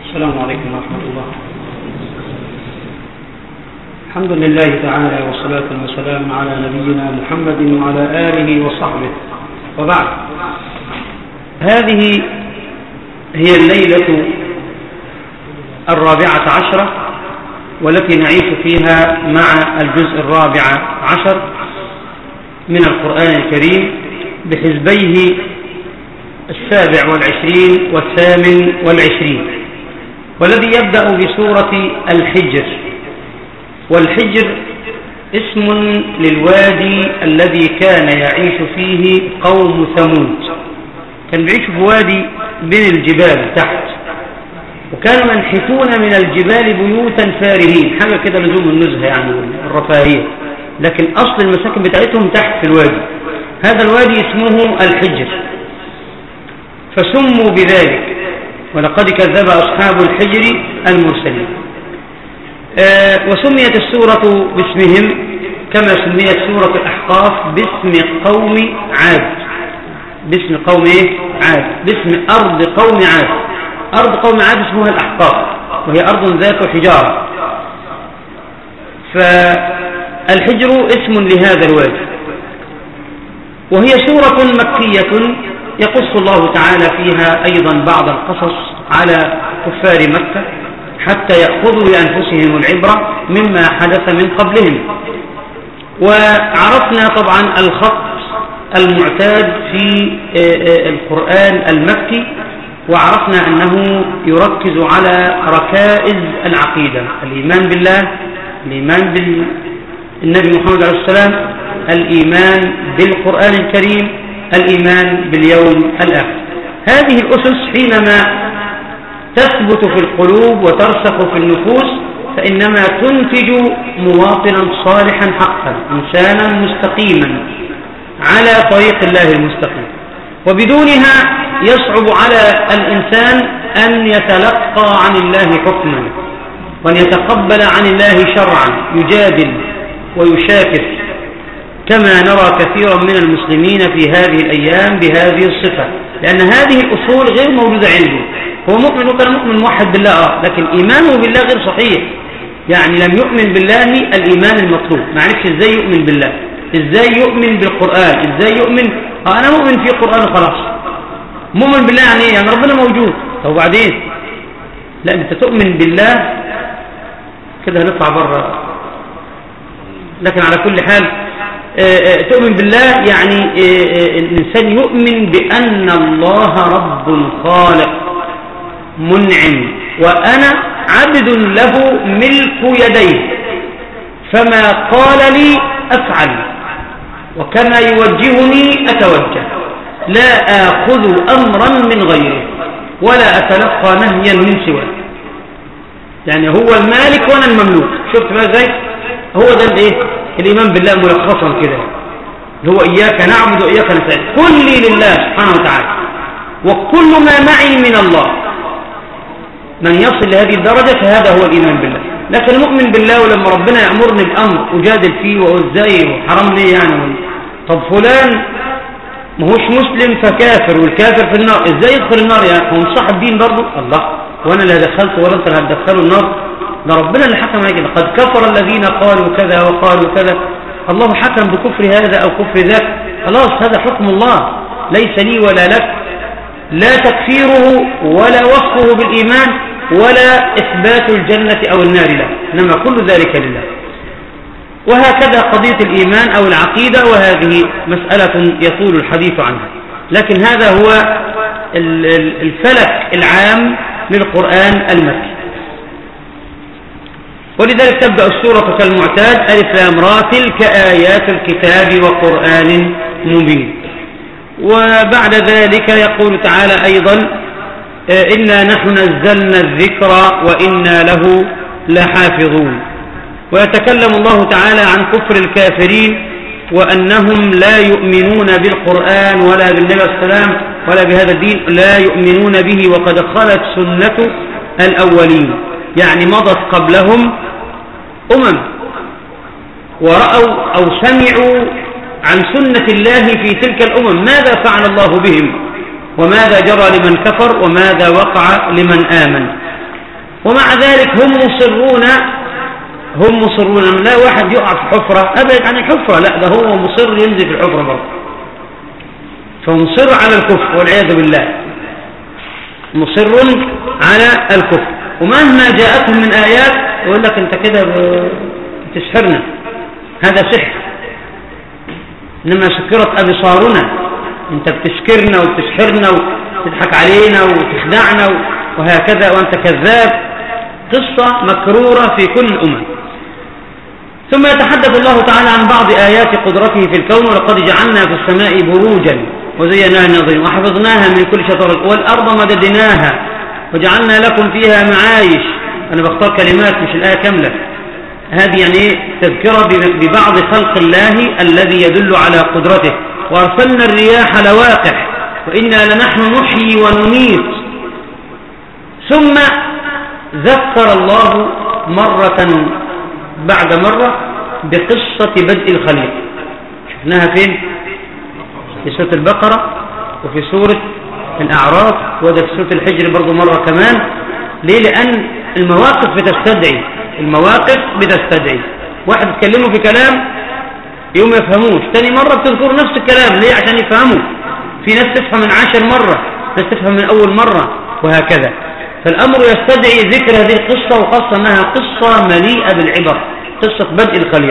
السلام عليكم ورحمة الله الحمد لله تعالى والصلاة والسلام على نبينا محمد وعلى آله وصحبه وبعد هذه هي الليلة الرابعة عشرة والتي نعيش فيها مع الجزء الرابع عشر من القرآن الكريم بحزبيه السابع والعشرين والثامن والعشرين والذي يبدأ بسورة الحجر والحجر اسم للوادي الذي كان يعيش فيه قوم ثمود كان بيعيش في وادي بين الجبال تحت وكانوا ينحتون من الجبال بيوتا فارهين حاجة كده لزوم النزهة يعني الرفاهية لكن أصل المساكن بتاعتهم تحت في الوادي هذا الوادي اسمه الحجر فسموا بذلك ولقد كذب أصحاب الحجر المرسلين آه وسميت السورة باسمهم كما سميت سورة الأحقاف باسم قوم عاد باسم قوم إيه؟ عاد باسم أرض قوم عاد أرض قوم عاد اسمها الأحقاف وهي أرض ذات حجارة فالحجر اسم لهذا الوادي وهي سورة مكية يقص الله تعالى فيها أيضا بعض القصص على كفار مكة حتى يأخذوا لأنفسهم العبرة مما حدث من قبلهم وعرفنا طبعا الخط المعتاد في القرآن المكي وعرفنا أنه يركز على ركائز العقيدة الإيمان بالله الإيمان بالنبي محمد عليه السلام الإيمان بالقرآن الكريم الإيمان باليوم الآخر هذه الأسس حينما تثبت في القلوب وترسخ في النفوس فإنما تنتج مواطنا صالحا حقا إنسانا مستقيما على طريق الله المستقيم وبدونها يصعب على الإنسان أن يتلقى عن الله حكما وأن يتقبل عن الله شرعا يجادل ويشاكس كما نرى كثيرا من المسلمين في هذه الأيام بهذه الصفة لأن هذه الأصول غير موجودة عنده هو مؤمن وكان مؤمن موحد بالله آه لكن إيمانه بالله غير صحيح يعني لم يؤمن بالله الإيمان المطلوب ما عرفش إزاي يؤمن بالله إزاي يؤمن بالقرآن إزاي يؤمن آه أنا مؤمن في القرآن خلاص مؤمن بالله يعني إيه يعني ربنا موجود طب وبعدين لا أنت تؤمن بالله كده هنطلع بره لكن على كل حال تؤمن بالله يعني الإنسان يؤمن بأن الله رب خالق منعم وأنا عبد له ملك يديه فما قال لي أفعل وكما يوجهني أتوجه لا آخذ أمرا من غيره ولا أتلقى نهيا من سواه يعني هو المالك وأنا المملوك شفت بقى ازاي هو ده الايه الإيمان بالله ملخصا كده هو إياك نعبد وإياك نستعين كلي لله سبحانه وتعالى وكل ما معي من الله من يصل لهذه الدرجة فهذا هو الإيمان بالله لكن المؤمن بالله ولما ربنا يأمرني بأمر أجادل فيه وإزاي وحرام ليه يعني طب فلان ما هوش مسلم فكافر والكافر في النار إزاي يدخل النار يعني هو مش صاحب دين برضه الله وأنا اللي هدخلته ولا أنت اللي هتدخله النار ده ربنا اللي حكم عليه كده قد كفر الذين قالوا كذا وقالوا كذا الله حكم بكفر هذا أو كفر ذاك خلاص هذا حكم الله ليس لي ولا لك لا تكفيره ولا وصفه بالإيمان ولا إثبات الجنة أو النار له إنما كل ذلك لله وهكذا قضية الإيمان أو العقيدة وهذه مسألة يطول الحديث عنها لكن هذا هو الفلك العام للقرآن المكي ولذلك تبدأ السورة كالمعتاد ألف لام را تلك آيات الكتاب وقرآن مبين وبعد ذلك يقول تعالى أيضا إنا نحن نزلنا الذكر وإنا له لحافظون ويتكلم الله تعالى عن كفر الكافرين وأنهم لا يؤمنون بالقرآن ولا بالنبي صلى الله عليه وسلم ولا بهذا الدين لا يؤمنون به وقد خلت سنة الأولين يعني مضت قبلهم أمم ورأوا أو سمعوا عن سنة الله في تلك الأمم ماذا فعل الله بهم وماذا جرى لمن كفر وماذا وقع لمن آمن ومع ذلك هم مصرون هم مصرون لا واحد يقع في حفرة أبعد عن الحفرة لا ده هو مصر ينزل في الحفرة برضه فمصر على الكفر والعياذ بالله مصر على الكفر ومهما جاءتهم من آيات يقول لك انت كده بتسحرنا هذا سحر إنما سكرت أبصارنا انت بتسكرنا وبتسحرنا وتضحك علينا وتخدعنا وهكذا وأنت كذاب قصة مكرورة في كل الأمم ثم يتحدث الله تعالى عن بعض آيات قدرته في الكون ولقد جعلنا في السماء بروجا وزيناها النظيم وحفظناها من كل شطر والأرض مددناها وجعلنا لكم فيها معايش أنا بختار كلمات مش الآية كاملة هذه يعني تذكرة ببعض خلق الله الذي يدل على قدرته وأرسلنا الرياح لواقح وإنا لنحن نحيي ونميت ثم ذكر الله مرة بعد مرة بقصة بدء الخليق شفناها فين في سورة البقرة وفي سورة الأعراف وده في سورة الحجر برضو مرة كمان ليه لأن المواقف بتستدعي المواقف بتستدعي واحد يتكلموا في كلام يوم يفهموش تاني مرة بتذكر نفس الكلام ليه عشان يفهموا في ناس تفهم من عشر مرة ناس تفهم من أول مرة وهكذا فالأمر يستدعي ذكر هذه القصة وخاصة أنها قصة مليئة بالعبر قصة بدء الخليقة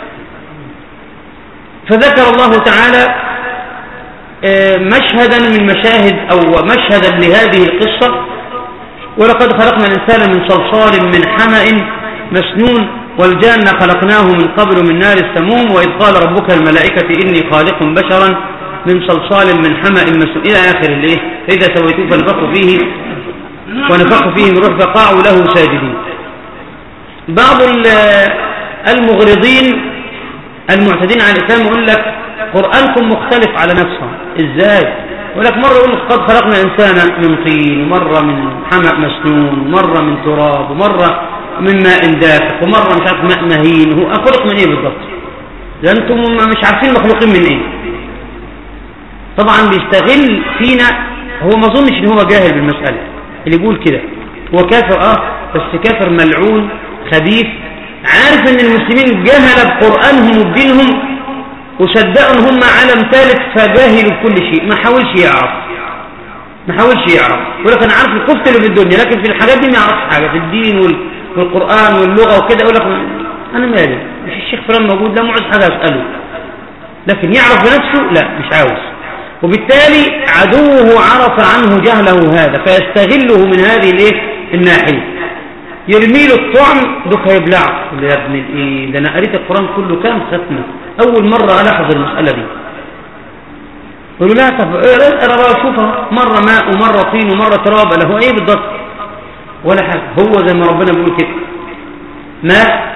فذكر الله تعالى آه، مشهدا من مشاهد أو مشهدا لهذه القصة ولقد خلقنا الإنسان من صلصال من حمأ مسنون والجان خلقناه من قبل من نار السموم وإذ قال ربك الملائكة إني خالق بشرا من صلصال من حمأ مسنون إلى آخر الليل فإذا سويتوه فانفقوا فيه ونفخ فيه من روح فقعوا له ساجدين بعض المغرضين المعتدين على الإسلام يقول لك قرآنكم مختلف على نفسه إزاي يقول لك مرة يقول قد خلقنا إنسانا من طين ومرة من حمأ مسنون ومرة من تراب ومرة من ماء دافق ومرة مش عارف ماء مهين هو خلق من ايه بالضبط ده انتم مش عارفين مخلوقين من ايه طبعا بيستغل فينا هو ما اظنش ان هو جاهل بالمسألة اللي يقول كده هو كافر اه بس كافر ملعون خبيث عارف ان المسلمين جهل بقرآنهم وبدينهم وصدقوا ان هم عالم ثالث فجاهلوا كل شيء ما حاولش يعرف ما حاولش يعرف يقول لك انا عارف الكفت اللي في الدنيا لكن في الحاجات دي ما يعرفش حاجه في الدين والقران واللغه وكده يقول لك انا مالي مش الشيخ فلان موجود لا معوز حاجه اساله لكن يعرف بنفسه لا مش عاوز وبالتالي عدوه عرف عنه جهله هذا فيستغله من هذه الايه الناحيه يرمي له الطعم دوك هيبلعه يا ابن الايه ده انا قريت القران كله كام ختمه اول مره الاحظ المساله دي يقولوا لا طب اقرا بقى شوفها مره ماء ومره طين ومره تراب له ايه بالضبط ولا حاجه هو زي ما ربنا بيقول كده ماء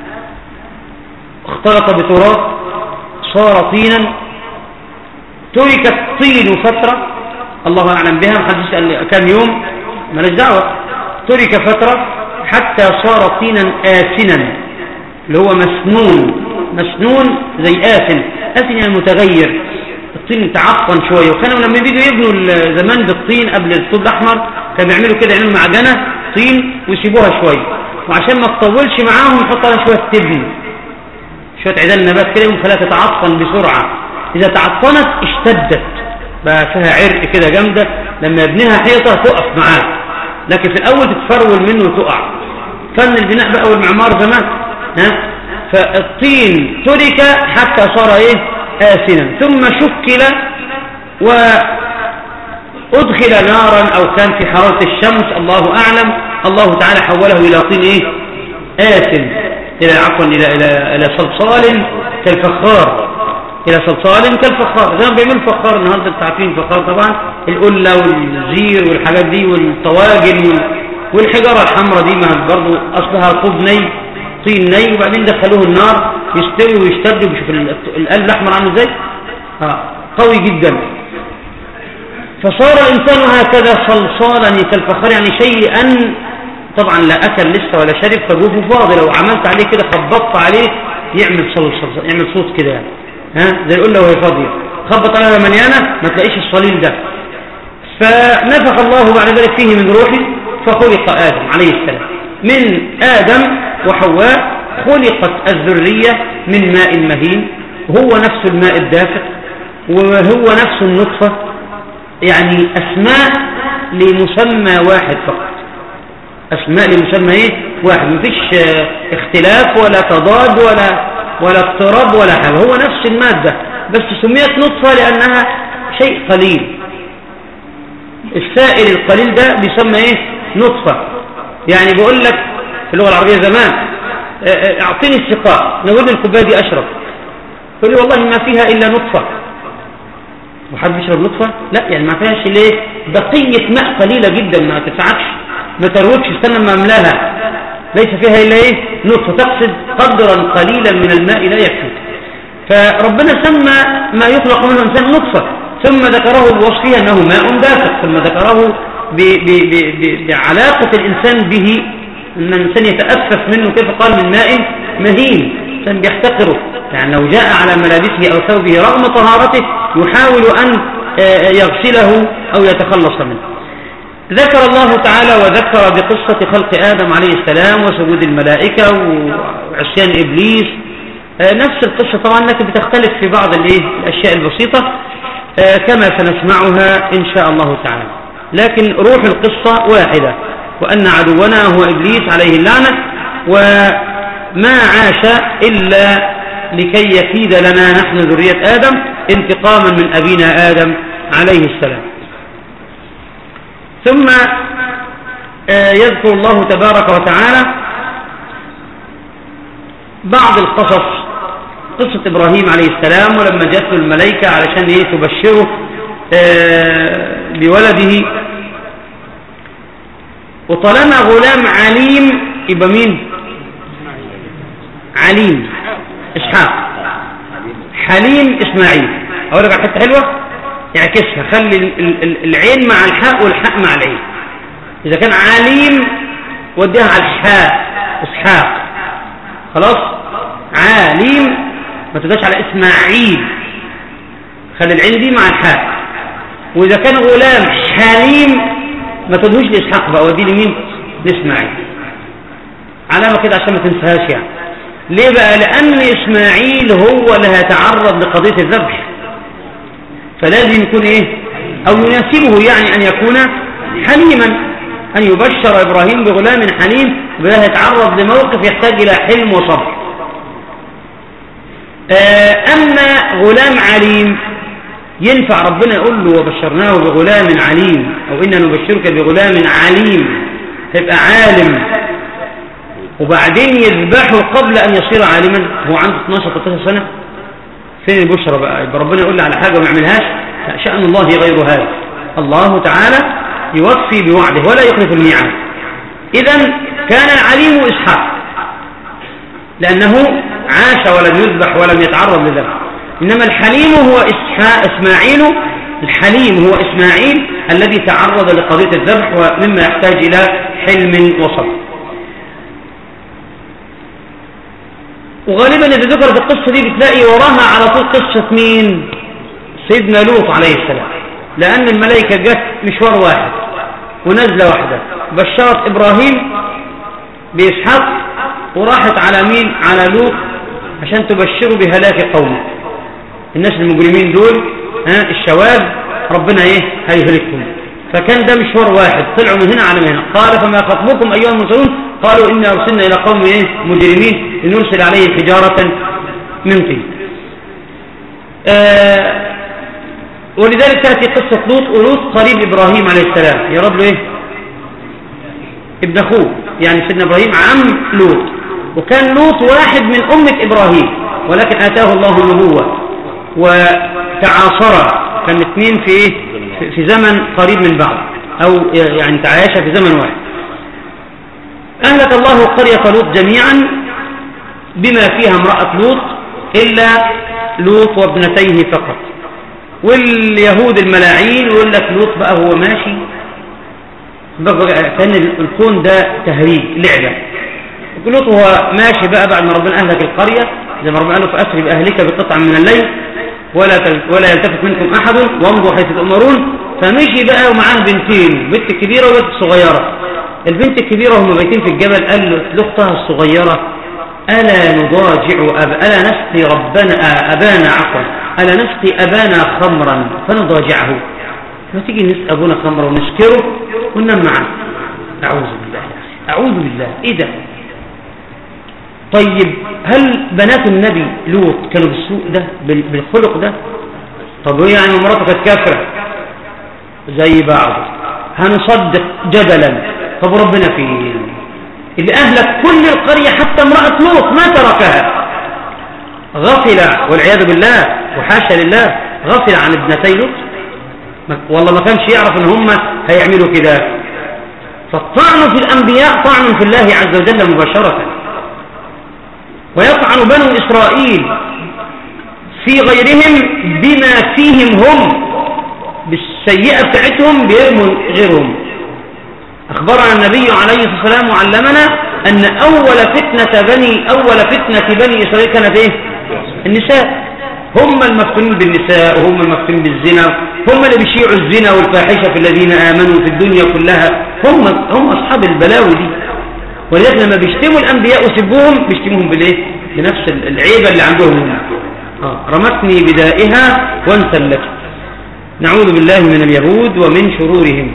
اختلط بتراب صار طينا ترك الطين فتره الله اعلم بها محدش قال كام يوم مالهاش دعوه ترك فتره حتى صار طينا آسنا اللي هو مسنون مسنون زي آسن آسن يعني متغير الطين تعفن شوية وكانوا لما بيجوا يبنوا زمان بالطين قبل الطوب الأحمر كانوا بيعملوا كده يعملوا معجنة طين ويسيبوها شوية وعشان ما تطولش معاهم يحط عليها شوية تبن شوية عدال نبات كده يقوم خلاها تتعفن بسرعة إذا تعفنت اشتدت بقى فيها عرق كده جامدة لما يبنيها حيطة تقف معاه لكن في الأول تتفرول منه وتقع فن البناء بقى والمعمار زمان ها فالطين ترك حتى صار ايه آسنا ثم شكل وأدخل نارا أو كان في حرارة الشمس الله أعلم الله تعالى حوله إلى طين ايه آسن إلى عفوا إلى, إلى, إلى صلصال كالفخار إلى صلصال كالفخار زي ما بيعملوا فخار النهارده انتوا عارفين فخار طبعا القلة والزير والحاجات دي والطواجن والحجارة الحمراء دي ما برضه أصلها طوب ني طين ني وبعدين دخلوه النار يستوي ويشتد ويشوف القلب الأحمر عامل ازاي آه قوي جدا فصار الإنسان هكذا صلصالا كالفخار يعني شيئا طبعا لا أكل لسه ولا شرب فجوفه فاضي لو عملت عليه كده خبطت عليه يعمل صلصال يعمل صوت كده يعني ها زي القلة وهي فاضية خبط عليها مليانة ما تلاقيش الصليل ده فنفخ الله بعد ذلك فيه من روحه فخلق آدم عليه السلام من آدم وحواء خلقت الذرية من ماء مهين هو نفس الماء الدافق وهو نفس النطفة يعني أسماء لمسمى واحد فقط أسماء لمسمى إيه؟ واحد مفيش اختلاف ولا تضاد ولا ولا اضطراب ولا حاجة هو نفس المادة بس سميت نطفة لأنها شيء قليل السائل القليل ده بيسمى ايه نطفة يعني بقول لك في اللغة العربية زمان اعطيني السقاء نقول الكوبايه دي اشرب تقول لي والله ما فيها الا نطفة وحد بيشرب نطفة لا يعني ما فيهاش ليه بقية ماء قليلة جدا ما تنفعكش ما تروتش استنى ما املاها ليس فيها الا ايه نطفة تقصد قدرا قليلا من الماء لا يكفي فربنا سمى ما يخلق منه الانسان نطفة ثم ذكره بوصفه انه ماء دافق ثم ذكره ب ب ب بعلاقة الانسان به ان الانسان يتأسف منه كيف قال من ماء مهين الانسان بيحتقره يعني لو جاء على ملابسه او ثوبه رغم طهارته يحاول ان يغسله او يتخلص منه ذكر الله تعالى وذكر بقصة خلق آدم عليه السلام وسجود الملائكة وعصيان إبليس نفس القصة طبعا لكن بتختلف في بعض الأشياء البسيطة كما سنسمعها إن شاء الله تعالى لكن روح القصة واحدة وأن عدونا هو إبليس عليه اللعنة وما عاش إلا لكي يكيد لنا نحن ذرية آدم انتقاما من أبينا آدم عليه السلام ثم يذكر الله تبارك وتعالى بعض القصص قصة إبراهيم عليه السلام ولما جاءت له الملائكة علشان إيه تبشره بولده وطالما غلام عليم يبقى مين عليم إسحاق حليم إسماعيل أقول لك على حتة حلوة يعكسها خلي العين مع الحاء والحاء مع العين إذا كان عليم وديها على الحاء إسحاق خلاص عليم ما تداش على إسماعيل خلي العين دي مع الحاء وإذا كان غلام حليم ما تدهوش لإسحاق بقى ودي لمين لإسماعيل علامة كده عشان ما تنساهاش يعني ليه بقى لأن إسماعيل هو اللي هيتعرض لقضية الذبح فلازم يكون إيه أو يناسبه يعني أن يكون حليما أن يبشر إبراهيم بغلام حليم وده يتعرض لموقف يحتاج إلى حلم وصبر أما غلام عليم ينفع ربنا يقول له وبشرناه بغلام عليم أو إنا نبشرك بغلام عليم هيبقى عالم وبعدين يذبحه قبل أن يصير عالما هو عنده 12-13 سنة فين البشرى بقى يبقى ربنا يقول له على حاجة وما يعملهاش شأن الله غير هذا الله تعالى يوفي بوعده ولا يخلف الميعاد إذا كان العليم إسحاق لأنه عاش ولم يذبح ولم يتعرض لذبح إنما الحليم هو إسحاق إسماعيل الحليم هو إسماعيل الذي تعرض لقضية الذبح ومما يحتاج إلى حلم وصبر وغالبا إذا ذكر في القصة دي بتلاقي وراها على طول قصة مين سيدنا لوط عليه السلام لأن الملائكة جت مشوار واحد ونزلة واحدة بشرت إبراهيم بإسحاق وراحت على مين على لوط عشان تبشروا بهلاك قومه الناس المجرمين دول ها الشواذ ربنا ايه هيهلكهم فكان ده مشوار واحد طلعوا من هنا على من هنا قال فما خطبكم ايها المرسلون قالوا انا ارسلنا الى قوم ايه مجرمين لنرسل عليهم حجاره من طين آه ولذلك تاتي قصه لوط ولوط قريب ابراهيم عليه السلام يا رب ايه ابن اخوه يعني سيدنا ابراهيم عم لوط وكان لوط واحد من امه ابراهيم ولكن اتاه الله النبوه وتعاصرا كان اثنين في ايه في زمن قريب من بعض او يعني تعايشا في زمن واحد اهلك الله قرية لوط جميعا بما فيها امرأة لوط الا لوط وابنتيه فقط واليهود الملاعين يقول لك لوط بقى هو ماشي بقى كان الكون ده تهريج لعبة لوط هو ماشي بقى بعد ما ربنا اهلك القرية زي ما ربنا قال له فاسري باهلك بقطع من الليل ولا ولا يلتفت منكم احد وامضوا حيث تؤمرون فمشي بقى ومعاه بنتين بنت كبيره وبنت صغيره البنت الكبيرة هم بيتين في الجبل قال لاختها الصغيرة ألا نضاجع أب... ألا نسقي ربنا أبانا عفوا ألا نسقي أبانا خمرا فنضاجعه ما تيجي نسقي أبونا خمرا ونسكره وننام معه أعوذ بالله أعوذ بالله إيه ده طيب هل بنات النبي لوط كانوا بالسوء ده بالخلق ده طب وهي يعني مراته كانت كافره زي بعض هنصدق جدلا طب ربنا فين اللي اهلك كل القريه حتى امراه لوط ما تركها غفل والعياذ بالله وحاشا لله غفل عن ابنتي لوط والله ما كانش يعرف ان هم هيعملوا كده فالطعن في الانبياء طعن في الله عز وجل مباشره ويطعن بنو إسرائيل في غيرهم بما فيهم هم بالسيئة بتاعتهم بيرموا غيرهم أخبرنا النبي عليه الصلاة والسلام وعلمنا أن أول فتنة بني أول فتنة بني إسرائيل كانت إيه؟ النساء هم المفتونين بالنساء وهم المفتونين بالزنا هم اللي بيشيعوا الزنا والفاحشة في الذين آمنوا في الدنيا كلها هم هم أصحاب البلاوي دي ولذلك لما بيشتموا الأنبياء وسبوهم بيشتموهم بالإيه؟ بنفس العيبة اللي عندهم آه رمتني بدائها وانسلت نعوذ بالله من اليهود ومن شرورهم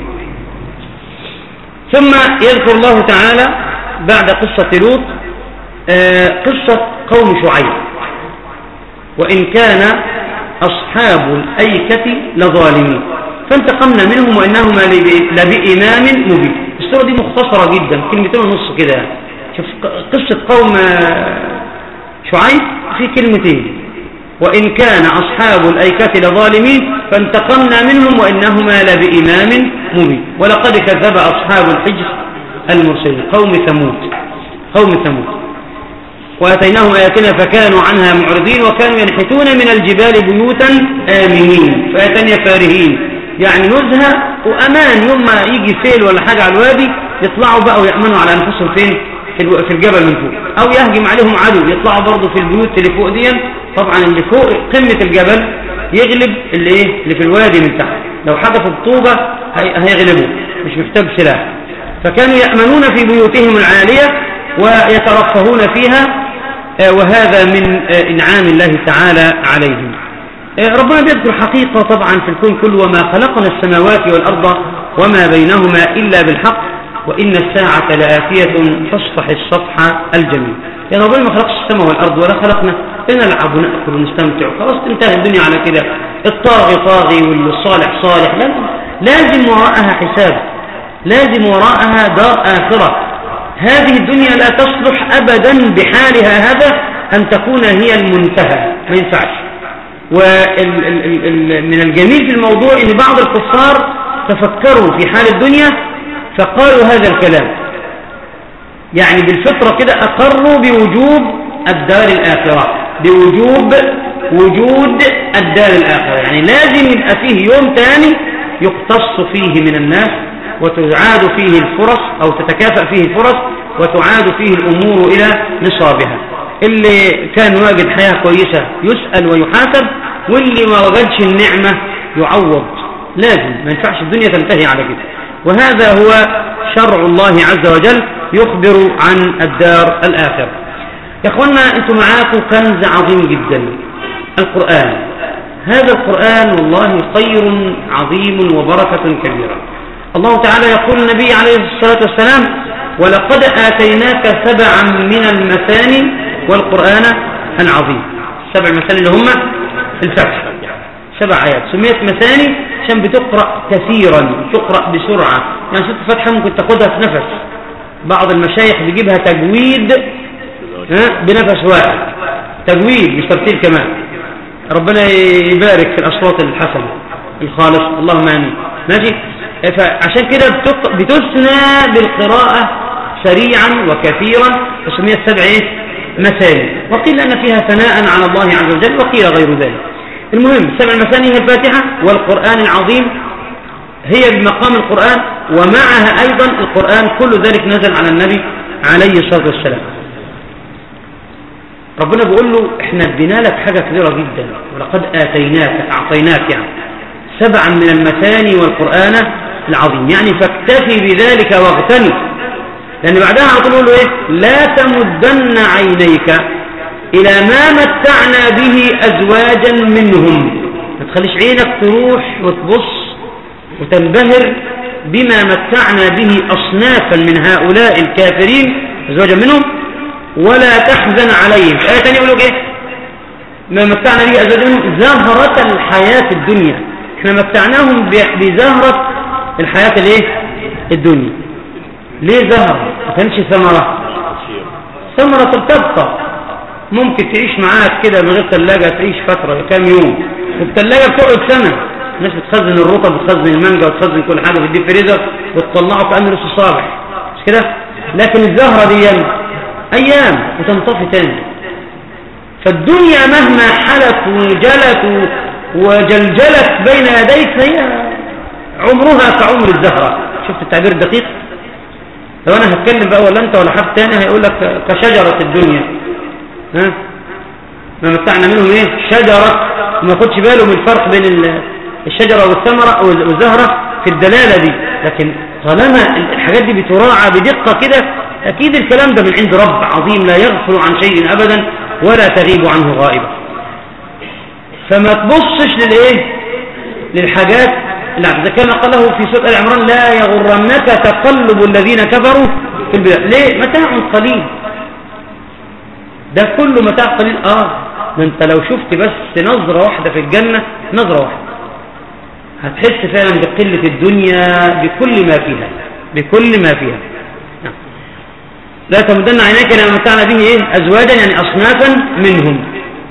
ثم يذكر الله تعالى بعد قصة لوط آه قصة قوم شعيب وإن كان أصحاب الأيكة لظالمين فانتقمنا منهم وإنهما لبإمام مبين السورة دي مختصرة جدا كلمتين ونص كده شوف قصة قوم شعيب في كلمتين وإن كان أصحاب الأيكة لظالمين فانتقمنا منهم وإنهما لبإمام مبين ولقد كذب أصحاب الحجر المرسلين قوم ثمود قوم ثمود وأتيناهم آياتنا فكانوا عنها معرضين وكانوا ينحتون من الجبال بيوتا آمنين فأتني فارهين يعني نزهة وأمان يوم ما يجي سيل ولا حاجة على الوادي يطلعوا بقى ويأمنوا على أنفسهم فين في الجبل من فوق أو يهجم عليهم عدو يطلعوا برضه في البيوت اللي فوق دي طبعا اللي فوق قمة الجبل يغلب اللي ايه اللي في الوادي من تحت لو حدثوا بطوبة هيغلبوا مش محتاج سلاح فكانوا يأمنون في بيوتهم العالية ويترفهون فيها آه، وهذا من آه، إنعام الله تعالى عليهم إيه، ربنا بيذكر حقيقة طبعا في الكون كله وما خلقنا السماوات والأرض وما بينهما إلا بالحق وإن الساعة لآتية تصفح الصفح الجميل يعني ربنا ما خلقش السماء والأرض ولا خلقنا نلعب ونأكل ونستمتع خلاص انتهى الدنيا على كده الطاغي طاغي والصالح صالح لا لازم وراءها حساب لازم وراءها دار آخرة هذه الدنيا لا تصلح أبدا بحالها هذا أن تكون هي المنتهى ما ينفعش ومن الجميل في الموضوع ان بعض الكفار تفكروا في حال الدنيا فقالوا هذا الكلام يعني بالفطرة كده أقروا بوجوب الدار الآخرة بوجوب وجود الدار الآخرة يعني لازم يبقى فيه يوم تاني يقتص فيه من الناس وتعاد فيه الفرص أو تتكافأ فيه الفرص وتعاد فيه الأمور إلى نصابها اللي كان واجد حياة كويسة يسأل ويحاسب واللي ما وجدش النعمة يعوض لازم ما ينفعش الدنيا تنتهي على كده وهذا هو شرع الله عز وجل يخبر عن الدار الآخرة يا أخوانا أنتم معاكم كنز عظيم جدا القرآن هذا القرآن والله خير عظيم وبركة كبيرة الله تعالى يقول النبي عليه الصلاة والسلام ولقد آتيناك سبعا من المثاني والقرآن العظيم سبع مثاني اللي هم الفتح سبع آيات سميت مثاني عشان بتقرأ كثيرا تقرأ بسرعة يعني ست فتحة ممكن تاخدها في نفس بعض المشايخ بيجيبها تجويد بنفس واحد تجويد مش ترتيل كمان ربنا يبارك في الأصوات الحسنة الخالص اللهم آمين ماشي فعشان كده بتثنى بالقراءة سريعا وكثيرا فسميت سبع ايه مثاني وقيل أن فيها ثناء على الله عز وجل وقيل غير ذلك المهم سبع المثاني هي الفاتحة والقرآن العظيم هي بمقام القرآن ومعها أيضا القرآن كل ذلك نزل على النبي عليه الصلاة والسلام ربنا بيقول له احنا ادينا لك حاجة كبيرة جدا ولقد آتيناك أعطيناك يعني سبعا من المثاني والقرآن العظيم يعني فاكتفي بذلك واغتني لأن بعدها على طول له إيه لا تمدن عينيك إلى ما متعنا به أزواجا منهم ما تخليش عينك تروح وتبص وتنبهر بما متعنا به أصنافا من هؤلاء الكافرين أزواجا منهم ولا تحزن عليهم آية ثانية يقول لك إيه ما متعنا به أزواجا منهم زهرة الحياة الدنيا احنا متعناهم بزهرة الحياة الايه الدنيا ليه زهرة ما كانش ثمرة ثمرة تبقى ممكن تعيش معاك كده من غير ثلاجة تعيش فترة كام يوم والثلاجة بتقعد سنة الناس بتخزن الرطب بتخزن المانجا وتخزن كل حاجة في الديب فريزر وتطلعه كأنه لسه صابح مش كده لكن الزهرة دي أيام وتنطفي تاني فالدنيا مهما حلت وجلت وجلجلت بين يديك فهي عمرها كعمر الزهرة شفت التعبير الدقيق لو أنا هتكلم بقى ولا أنت ولا حد تاني هيقول لك كشجرة الدنيا ها ما متعنا منهم ايه شجرة ما خدش باله من الفرق بين الشجرة والثمرة أو الزهرة في الدلالة دي لكن طالما الحاجات دي بتراعى بدقة كده أكيد الكلام ده من عند رب عظيم لا يغفل عن شيء أبدا ولا تغيب عنه غائبا فما تبصش للإيه للحاجات لا إذا كان قاله في سورة العمران لا يغرنك تقلب الذين كفروا في البلاد ليه متاع قليل ده كله متاع قليل آه ده انت لو شفت بس نظرة واحدة في الجنة نظرة واحدة هتحس فعلا بقلة الدنيا بكل ما فيها بكل ما فيها نعم. لا تمدن عينيك لما متعنا به ايه ازواجا يعني اصنافا منهم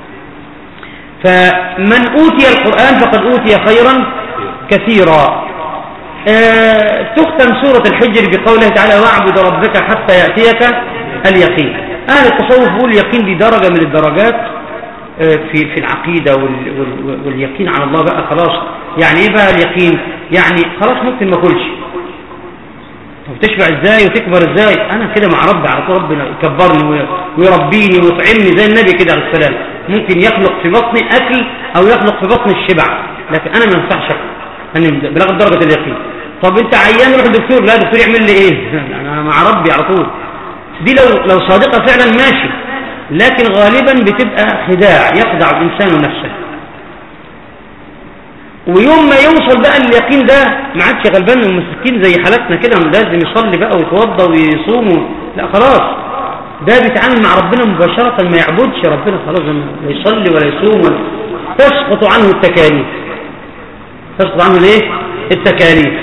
فمن اوتي القرآن فقد اوتي خيرا كثيرا آه تختم سورة الحجر بقوله تعالى واعبد ربك حتى يأتيك اليقين اهل التصوف بيقول اليقين دي درجة من الدرجات آه في في العقيدة وال وال واليقين على الله بقى خلاص يعني ايه بقى اليقين يعني خلاص ممكن ما اكلش طب تشبع ازاي وتكبر ازاي انا كده مع ربي على طول ربنا يكبرني ويربيني ويطعمني زي النبي كده عليه السلام ممكن يخلق في بطني اكل او يخلق في بطني الشبع لكن انا ما ينفعش اكل انا بلغت درجه اليقين طب انت عيان روح الدكتور لا الدكتور يعمل لي ايه انا مع ربي على طول دي لو لو صادقه فعلا ماشي لكن غالبا بتبقى خداع يخدع الانسان نفسه ويوم ما يوصل بقى اليقين ده ما عادش غلبان ومسكين زي حالتنا كده لازم يصلي بقى ويتوضى ويصوم لا خلاص ده بيتعامل مع ربنا مباشرة ما يعبدش ربنا خلاص لا يصلي ولا يصوم ولا تسقط عنه التكاليف تسقط عنه الايه التكاليف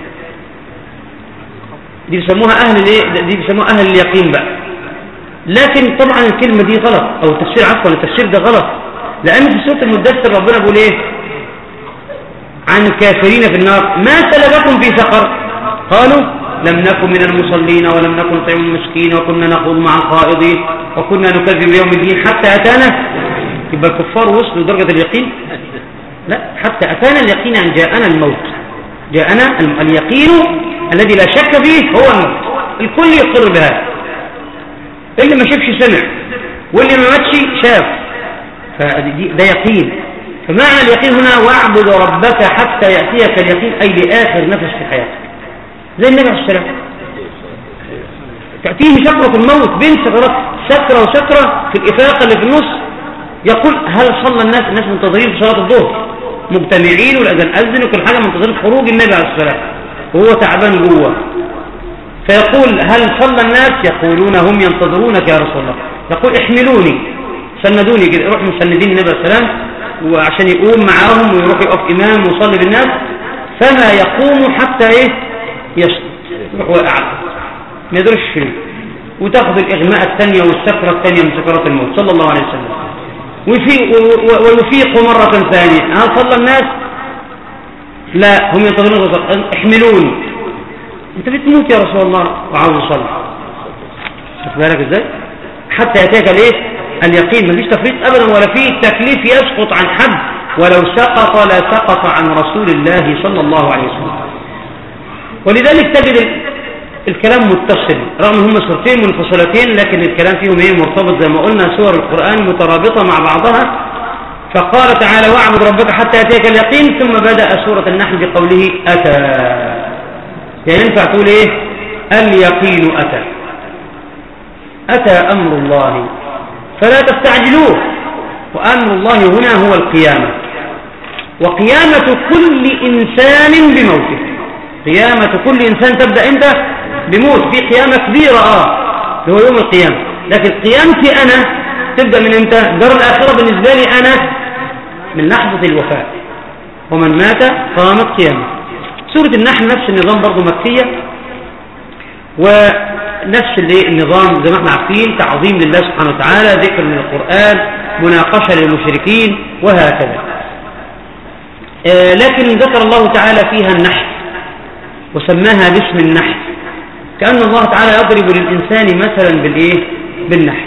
دي بيسموها اهل الايه دي بيسموها اهل اليقين بقى لكن طبعا الكلمة دي غلط او التفسير عفوا التفسير ده غلط لان في سورة المدثر ربنا بيقول ايه عن الكافرين في النار ما سلبكم في سقر قالوا لم نكن من المصلين ولم نكن نطعم المسكين وكنا نخوض مع الخائضين وكنا نكذب يوم الدين حتى أتانا يبقى الكفار وصلوا درجة اليقين لا حتى أتانا اليقين أن جاءنا الموت جاءنا اليقين الذي لا شك فيه هو الموت الكل يقر بهذا اللي ما شافش سمع واللي ما ماتش شاف فده يقين فمعنى اليقين هنا واعبد ربك حتى يأتيك اليقين أي لآخر نفس في حياتك زي النبي عليه السلام تأتيه سكرة الموت بين سكرات سكرة وسكرة في الإفاقة اللي في النص يقول هل صلى الناس الناس منتظرين في صلاة الظهر مجتمعين والأذان أذن وكل حاجة منتظرين خروج النبي عليه السلام وهو تعبان جوه فيقول هل صلى الناس يقولون هم ينتظرونك يا رسول الله يقول احملوني سندوني كده روح مسندين النبي عليه السلام وعشان يقوم معاهم ويروح يقف إمام ويصلي بالناس فما يقوم حتى ايه يسقط يروح واقع ما يقدرش فيه وتاخذ الإغماء الثانية والسكرة الثانية من سكرات الموت صلى الله عليه وسلم ويفيق مرة ثانية هل صلى الناس لا هم ينتظرون احملوني انت بتموت يا رسول الله وعاوز اصلي خد بالك ازاي حتى ياتيك الايه اليقين مفيش تفريط ابدا ولا فيه تكليف يسقط عن حد ولو سقط لا سقط عن رسول الله صلى الله عليه وسلم ولذلك تجد الكلام متصل رغم هم سورتين منفصلتين لكن الكلام فيهم ايه مرتبط زي ما قلنا سور القرآن مترابطة مع بعضها فقال تعالى واعبد ربك حتى يأتيك اليقين ثم بدأ سورة النحل بقوله أتى يعني ينفع تقول ايه اليقين أتى أتى أمر الله فلا تستعجلوه وأمر الله هنا هو القيامة وقيامة كل إنسان بموته قيامة كل إنسان تبدأ أنت بموت في قيامة كبيرة آه اللي هو يوم القيامة لكن قيامتي أنا تبدأ من أنت دار الآخرة بالنسبة لي أنا من لحظة الوفاة ومن مات قامت قيامه سورة النحل نفس النظام برضو مكية ونفس النظام زي ما احنا عارفين تعظيم لله سبحانه وتعالى ذكر من القرآن مناقشة للمشركين وهكذا آه لكن ذكر الله تعالى فيها النحل وسماها باسم النحل كأن الله تعالى يضرب للإنسان مثلا بالإيه بالنحل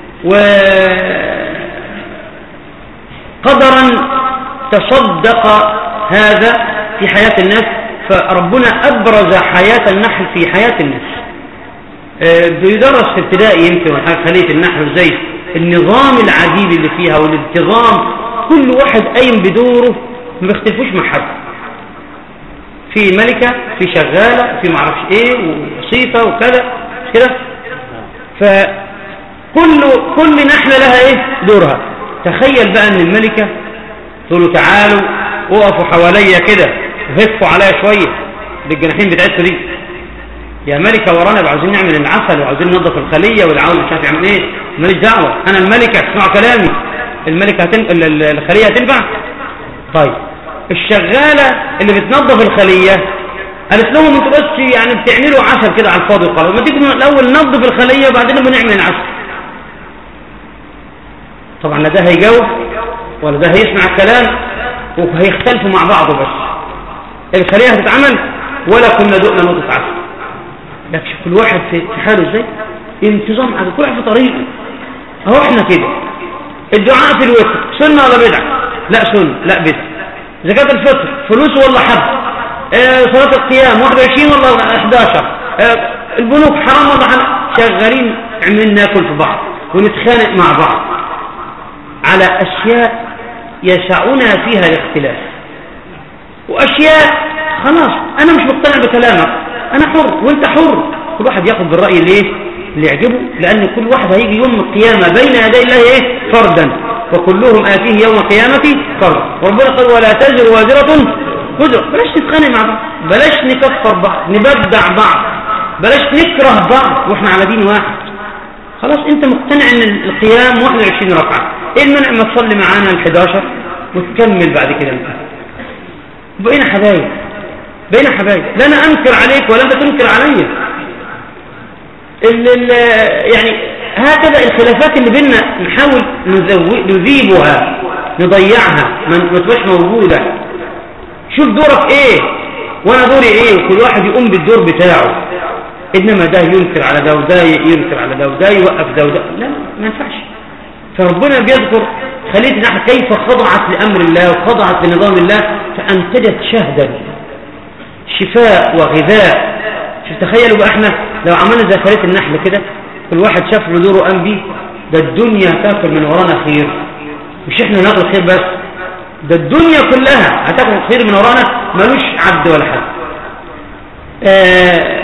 وقدرا تصدق هذا في حياة الناس فربنا أبرز حياة النحل في حياة الناس آه، بيدرس في ابتدائي يمكن خلية النحل ازاي النظام العجيب اللي فيها والانتظام كل واحد قايم بدوره ما بيختلفوش مع حد في ملكة في شغالة في معرفش ايه وصيفة وكذا كده فكل كل نحلة لها ايه دورها تخيل بقى ان الملكة تقول له تعالوا وقفوا حواليا كده هفوا عليا شوية بالجناحين بتاعتها دي يا ملكة ورانا عاوزين نعمل العسل وعاوزين ننظف الخلية والعاوز مش عارف يعمل ايه ماليش دعوة انا الملكة اسمعوا كلامي الملكة هتن... الخلية هتنفع طيب الشغالة اللي بتنظف الخلية قالت لهم انتوا بس يعني بتعملوا عسل كده على الفاضي وخلاص ما تيجوا الاول ننظف الخلية وبعدين بنعمل العسل طبعا لا ده هيجاوب ولا ده هيسمع الكلام وهيختلفوا مع بعض بس الخلية هتتعمل ولا كنا دقنا نقطة عسل لكن كل واحد في حاله ازاي انتظام على كل واحد في طريقه اهو احنا كده الدعاء في الوتر سنة ولا بدعة لا سنة لا بدعة زكاة الفطر فلوس ولا حب اه صلاة القيام 21 ولا 11 اه البنوك حرام ولا حرام شغالين عمالين ناكل في بعض ونتخانق مع بعض على أشياء يسعنا فيها الاختلاف وأشياء خلاص أنا مش مقتنع بكلامك أنا حر وأنت حر كل واحد ياخد بالرأي اللي إيه اللي يعجبه لأن كل واحد هيجي يوم القيامة بين يدي الله إيه فردا وكلهم آتيه يوم القيامة فردا ربنا قال ولا تزر وازرة وزر بلاش نتخانق مع بعض بلاش نكفر بعض نبدع بعض بلاش نكره بعض واحنا على دين واحد خلاص انت مقتنع ان القيام 21 ركعه ايه المنع ما تصلي معانا ال11 وتكمل بعد كده انت بقينا حبايب بقينا حبايب لا انا انكر عليك ولا انت تنكر عليا يعني هكذا الخلافات اللي بيننا نحاول نذيبها نضيعها ما تبقاش موجوده شوف دورك ايه وانا دوري ايه وكل واحد يقوم بالدور بتاعه انما ده ينكر على ده وده ينكر على ده وده يوقف ده وده لا ما ينفعش فربنا بيذكر خلية النحل كيف خضعت لأمر الله وخضعت لنظام الله فأنتجت شهدا شفاء وغذاء شوف تخيلوا بقى احنا لو عملنا زي خلية النحل كده كل واحد شاف له دوره قام بيه ده الدنيا تاكل من ورانا خير مش احنا ناكل خير بس ده الدنيا كلها هتاكل خير من ورانا ملوش عبد ولا حد آه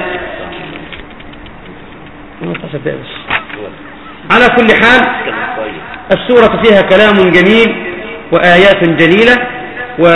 على كل حال السورة فيها كلام جميل وآيات جليلة و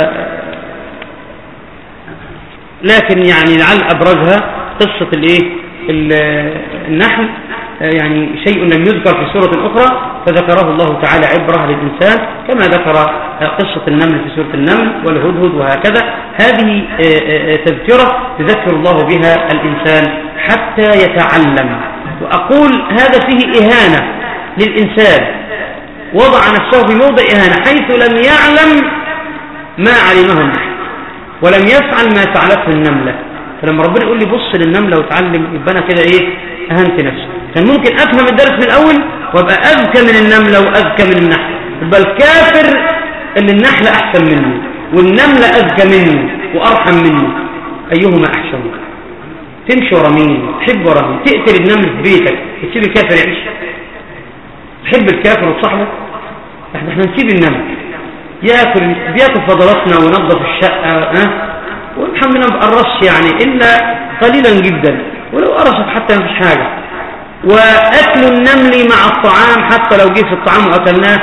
لكن يعني لعل أبرزها قصة الايه النحل يعني شيء لم يذكر في سورة أخرى فذكره الله تعالى عبرة للإنسان كما ذكر قصة النمل في سورة النمل والهدهد وهكذا هذه تذكرة يذكر الله بها الإنسان حتى يتعلم وأقول هذا فيه إهانة للإنسان وضع نفسه في موضع إهانة حيث لم يعلم ما علمه النحل ولم يفعل ما فعلته النملة فلما ربنا يقول لي بص للنملة وتعلم يبقى أنا كده إيه أهنت نفسي كان ممكن أفهم الدرس من الأول وأبقى أذكى من النملة وأذكى من النحل يبقى الكافر اللي النحلة أحسن منه والنملة أذكى منه وأرحم منه أيهما أحسن تمشي ورا مين تحب ورا مين تقتل النمل في بيتك وتسيب الكافر يعيش تحب الكافر وتصاحبه احنا احنا نسيب النمل ياكل بياكل فضلاتنا وينظف الشقه ها والحمد لله ما بقرصش يعني الا قليلا جدا ولو قرصت حتى ما فيش حاجه وأكل النمل مع الطعام حتى لو جه في الطعام وأكلناه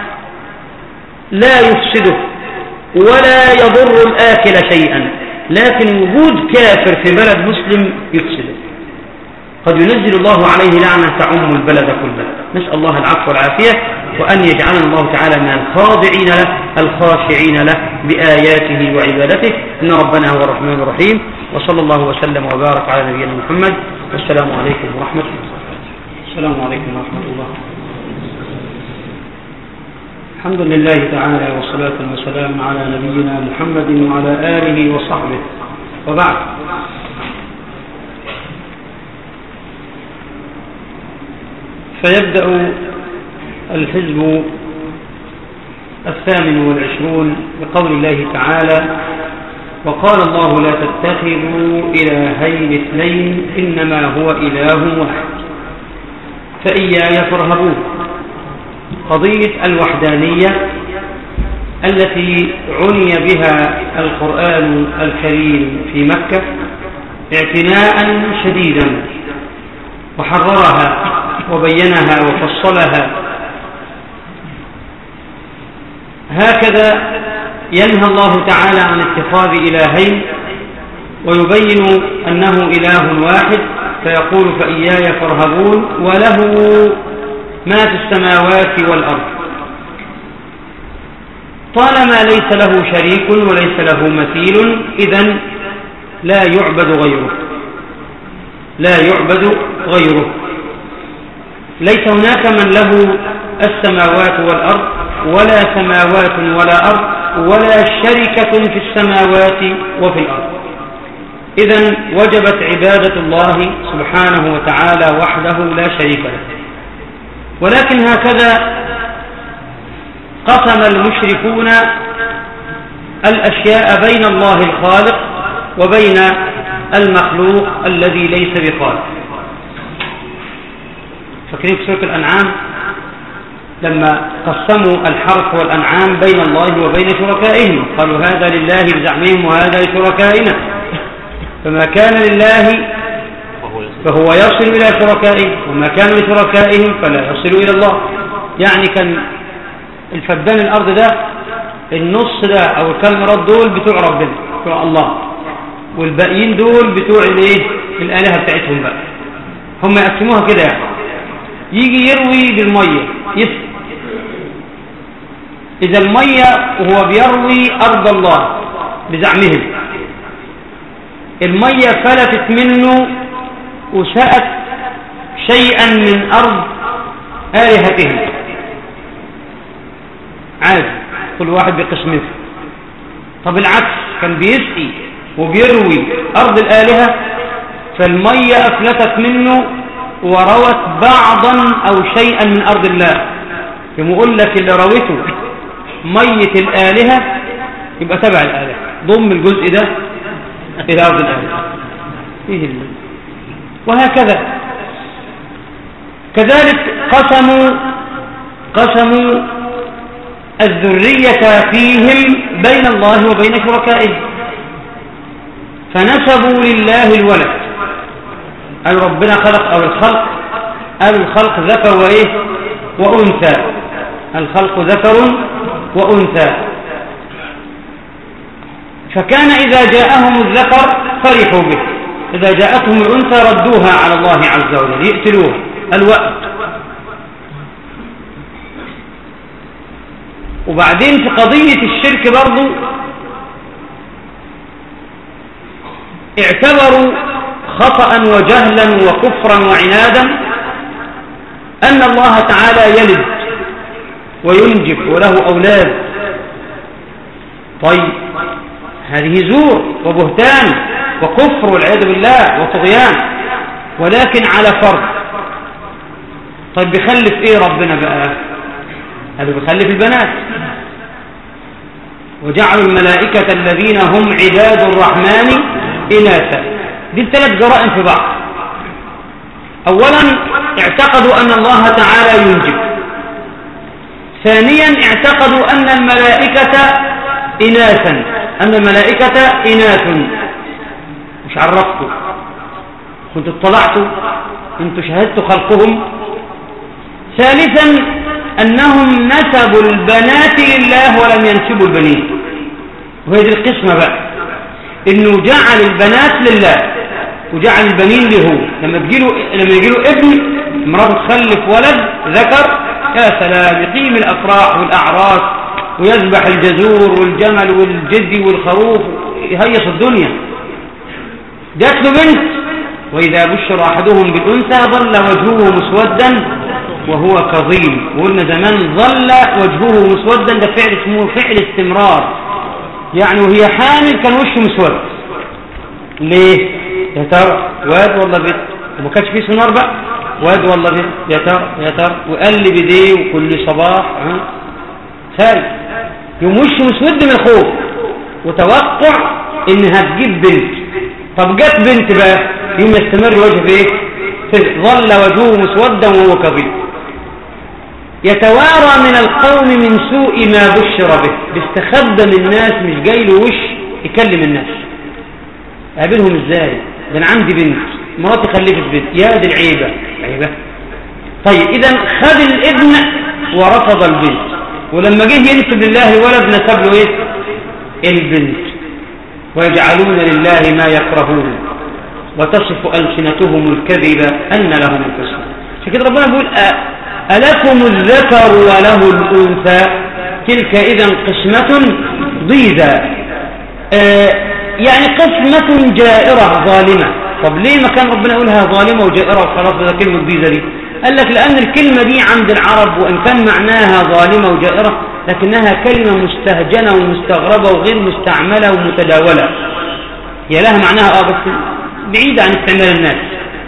لا يفسده ولا يضر الآكل شيئا لكن وجود كافر في بلد مسلم يفسده قد ينزل الله عليه لعنة تعم البلد كله نسأل الله العفو والعافية وأن يجعلنا الله تعالى من الخاضعين له الخاشعين له بآياته وعبادته إن ربنا هو الرحمن الرحيم وصلى الله وسلم وبارك على نبينا محمد والسلام عليكم ورحمة الله السلام عليكم ورحمة الله الحمد لله تعالى والصلاة والسلام على نبينا محمد وعلى آله وصحبه وبعد فيبدأ الحزب الثامن والعشرون بقول الله تعالى وقال الله لا تتخذوا إلهين اثنين إنما هو إله واحد فإياي فارهبون قضية الوحدانية التي عني بها القرآن الكريم في مكة اعتناء شديدا وحررها وبينها وفصلها هكذا ينهى الله تعالى عن اتخاذ إلهين ويبين أنه إله واحد فيقول فإياي فارهبون وله ما في السماوات والأرض طالما ليس له شريك وليس له مثيل إذا لا يعبد غيره لا يعبد غيره ليس هناك من له السماوات والأرض ولا سماوات ولا أرض ولا شركة في السماوات وفي الأرض إذا وجبت عبادة الله سبحانه وتعالى وحده لا شريك له ولكن هكذا قسم المشركون الأشياء بين الله الخالق وبين المخلوق الذي ليس بخالق فاكرين في سورة الأنعام لما قسموا الحرث والأنعام بين الله وبين شركائهم قالوا هذا لله بزعمهم وهذا لشركائنا فما كان لله فهو يصل إلى شركائه وما كان لشركائهم فلا يصل إلى الله يعني كان الفدان الأرض ده النص ده أو الكاميرات دول بتوع ربنا بتوع الله والباقيين دول بتوع الايه الآلهة بتاعتهم بقى هم يقسموها كده يعني يجي يروي بالمية يسقي إذا المية وهو بيروي أرض الله بزعمهم المية فلتت منه وسأت شيئا من أرض آلهتهم عادي كل واحد بقسمته طب العكس كان بيسقي وبيروي أرض الآلهة فالمية أفلتت منه وروت بعضا أو شيئا من أرض الله يقول لك اللي روته مية الآلهة يبقى تبع الآلهة ضم الجزء ده إلى أرض الآلهة فيه الله وهكذا كذلك قسموا قسموا الذرية فيهم بين الله وبين شركائه فنسبوا لله الولد قال ربنا خلق أو الخلق قال الخلق ذكر وإيه وأنثى الخلق ذكر وأنثى فكان إذا جاءهم الذكر فرحوا به إذا جاءتهم الأنثى ردوها على الله عز وجل يقتلوها الوقت وبعدين في قضية الشرك برضو اعتبروا خطأ وجهلا وكفرا وعنادا أن الله تعالى يلد وينجب وله أولاد طيب هذه زور وبهتان وكفر والعياذ بالله وطغيان ولكن على فرض طيب بيخلف ايه ربنا بقى هذا بيخلف البنات وجعلوا الملائكة الذين هم عباد الرحمن إناثا دي الثلاث جرائم في بعض أولا اعتقدوا أن الله تعالى ينجب ثانيا اعتقدوا أن الملائكة إناثا أن الملائكة إناث مش عرفتوا كنت اطلعتوا انتوا شاهدتوا خلقهم ثالثا أنهم نسبوا البنات لله ولم ينسبوا البنين وهي دي القسمة بقى إنه جعل البنات لله وجعل البنين له لما تجيله لما يجيله ابن امرأة تخلف ولد ذكر يا سلام يقيم الأفراح والأعراس ويذبح الجزور والجمل والجدي والخروف يهيص الدنيا جات له بنت وإذا بشر أحدهم بالأنثى ظل وجهه مسودا وهو كظيم وقلنا زمان ظل وجهه مسودا ده فعل اسمه فعل استمرار يعني وهي حامل كان وشه مسود ليه يا ترى واد ولا بنت وما كانش فيه سونار بقى واد ولا بنت يا ترى يا ترى وقلب ايديه وكل صباح ها خارج يوم وشه مسود من الخوف وتوقع انها تجيب بنت طب جت بنت بقى يوم يستمر وجه بايه ظل وجهه مسودا وهو كظيم يتوارى من القوم من سوء ما بشر به بيستخبى من الناس مش جاي له وش يكلم الناس قابلهم ازاي ده انا عندي بنت مراتي خلفت بنت يا دي العيبه عيبه طيب اذا خد الابن ورفض البنت ولما جه ينسب لله ولد نسب له ايه البنت ويجعلون لله ما يكرهون وتصف ألسنتهم الكذب أن لهم الحسنى عشان كده ربنا بيقول ألكم الذكر وله الأنثى تلك إذا قسمة ضيزى آه يعني قسمة جائرة ظالمة طب ليه ما كان ربنا يقولها ظالمة وجائرة وخلاص ده كلمة ضيزة دي قال لك لأن الكلمة دي عند العرب وإن كان معناها ظالمة وجائرة لكنها كلمة مستهجنة ومستغربة وغير مستعملة ومتداولة هي لها معناها آه بس بعيدة عن استعمال الناس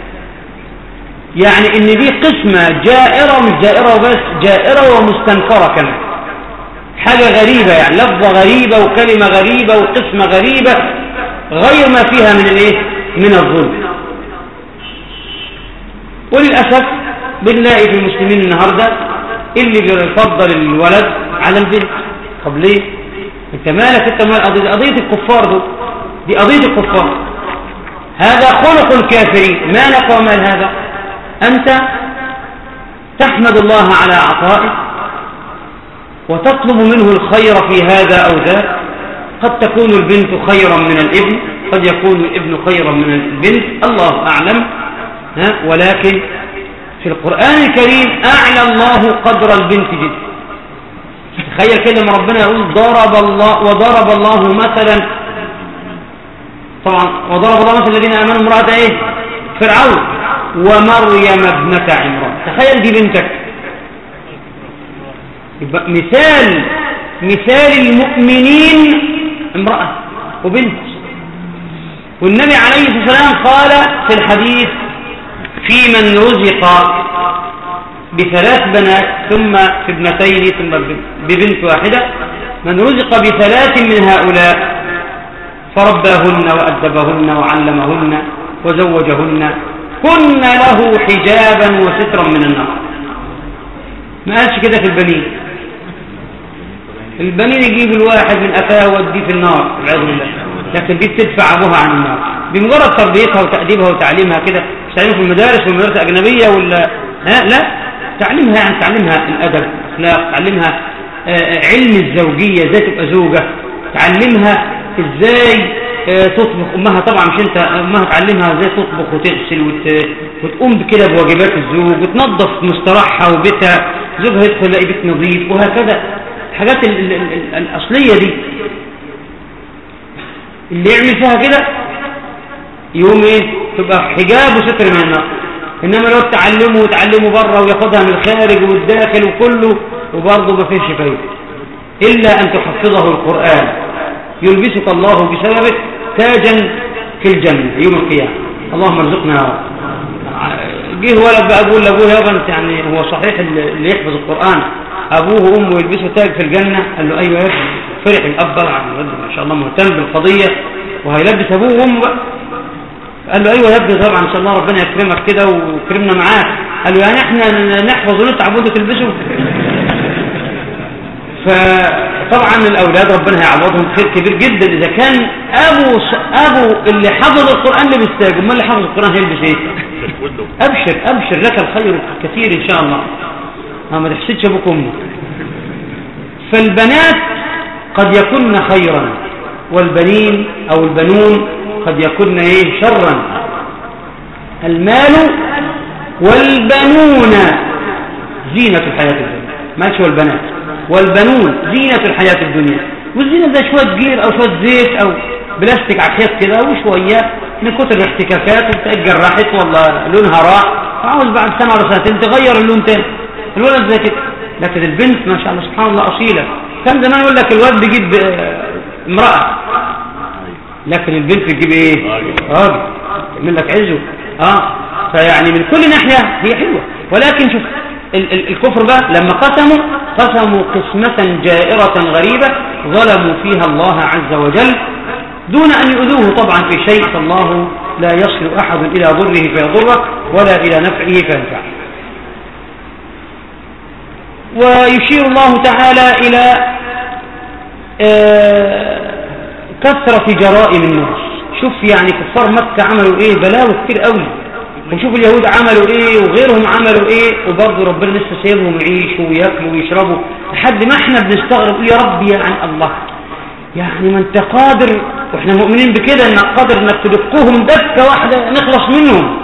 يعني ان دي قسمة جائرة مش جائرة وبس جائرة ومستنكرة كمان حاجة غريبة يعني لفظة غريبة وكلمة غريبة وقسمة غريبة غير ما فيها من الايه من الظلم وللأسف بنلاقي في المسلمين النهاردة اللي بيفضل الولد على البنت طب ليه انت مالك انت مال قضية قضية الكفار دول دي قضية الكفار هذا خلق الكافرين ما لك ومال هذا أنت تحمد الله على عطائه وتطلب منه الخير في هذا أو ذاك قد تكون البنت خيرا من الابن قد يكون الابن خيرا من البنت الله أعلم ها ولكن في القرآن الكريم أعلى الله قدر البنت جدا تخيل كده لما ربنا يقول ضرب الله وضرب الله مثلا طبعا وضرب الله مثلا الذين آمنوا امرأة ايه فرعون ومريم ابنة عمران تخيل دي بنتك يبقى مثال مثال المؤمنين امرأة وبنت والنبي عليه الصلاة والسلام قال في الحديث في من رزق بثلاث بنات ثم في ابنتين ثم ببنت واحدة من رزق بثلاث من هؤلاء فرباهن وأدبهن وعلمهن وزوجهن كن له حجابا وسترا من النار ما قالش كده في البنين البنين يجيب الواحد من أفاه وديه في النار والعياذ بالله لكن دي بتدفع أبوها عن النار بمجرد تربيتها وتأديبها وتعليمها كده مش تعليمها في المدارس والمدارس أجنبية ولا ها لا تعلمها يعني تعلمها الأدب الأخلاق تعلمها علم الزوجية ازاي تبقى زوجة تعلمها ازاي تطبخ امها طبعا مش انت امها تعلمها ازاي تطبخ وتغسل وت... وتقوم كده بواجبات الزوج وتنظف مستراحها وبيتها زوجها يدخل يلاقي بيت نظيف وهكذا الحاجات ال... ال... ال... الاصليه دي اللي يعمل فيها كده يوم ايه تبقى حجاب وستر من النار انما لو تعلمه وتعلمه بره وياخدها من الخارج والداخل وكله وبرضه ما فيش فايده الا ان تحفظه القران يلبسك الله بسببه تاجا في الجنة يوم القيامة اللهم ارزقنا يا رب جه ولد بقى اقول لابوه يا بنت يعني هو صحيح اللي يحفظ القرآن ابوه وامه يلبسوا تاج في الجنة قال له ايوه يا ابني فرح الاب طبعا ما شاء الله مهتم بالقضية وهيلبس ابوه وامه بقى قال له ايوه يا ابني طبعا ان شاء الله ربنا يكرمك كده ويكرمنا معاك قال له يعني احنا نحفظ ونتعب وانتوا تلبسوا فطبعا الأولاد ربنا هيعوضهم خير كبير جدا إذا كان أبو أبو اللي حفظ القرآن اللي بيستاجب ما اللي حفظ القرآن هيلبس إيه أبشر أبشر لك الخير كثير إن شاء الله ما تحسدش أبوك وأمك فالبنات قد يكن خيرا والبنين أو البنون قد يكن إيه شرا المال والبنون زينة الحياة الدنيا ماشي والبنات والبنون زينة الحياة الدنيا والزينة ده شوية جير أو شوية زيت أو بلاستيك على الحيط كده وشوية من كتر الاحتكاكات وتلاقي جرحت والله لونها راح فعاوز بعد سنة ولا سنتين تغير اللون تاني الولد زي كده لكن البنت ما شاء الله سبحان الله أصيلة كان زمان يقول لك الولد بيجيب آه، امرأة لكن البنت بتجيب ايه راجل يعمل لك عزه اه فيعني من كل ناحية هي حلوة ولكن شوف الكفر بقى لما قسموا قسموا قسمة جائرة غريبة ظلموا فيها الله عز وجل دون أن يؤذوه طبعا في شيء فالله لا يصل أحد إلى ضره فيضره ولا إلى نفعه فينفعه ويشير الله تعالى إلى آه، كثرة جرائم الناس شوف يعني كفار مكة عملوا ايه بلاوي كتير قوي وشوف اليهود عملوا ايه وغيرهم عملوا ايه وبرضه ربنا لسه سايبهم يعيشوا وياكلوا ويشربوا لحد ما احنا بنستغرب يا رب يا عن الله يعني ما انت قادر واحنا مؤمنين بكده انك قادر انك تدقهم دكه واحده نخلص منهم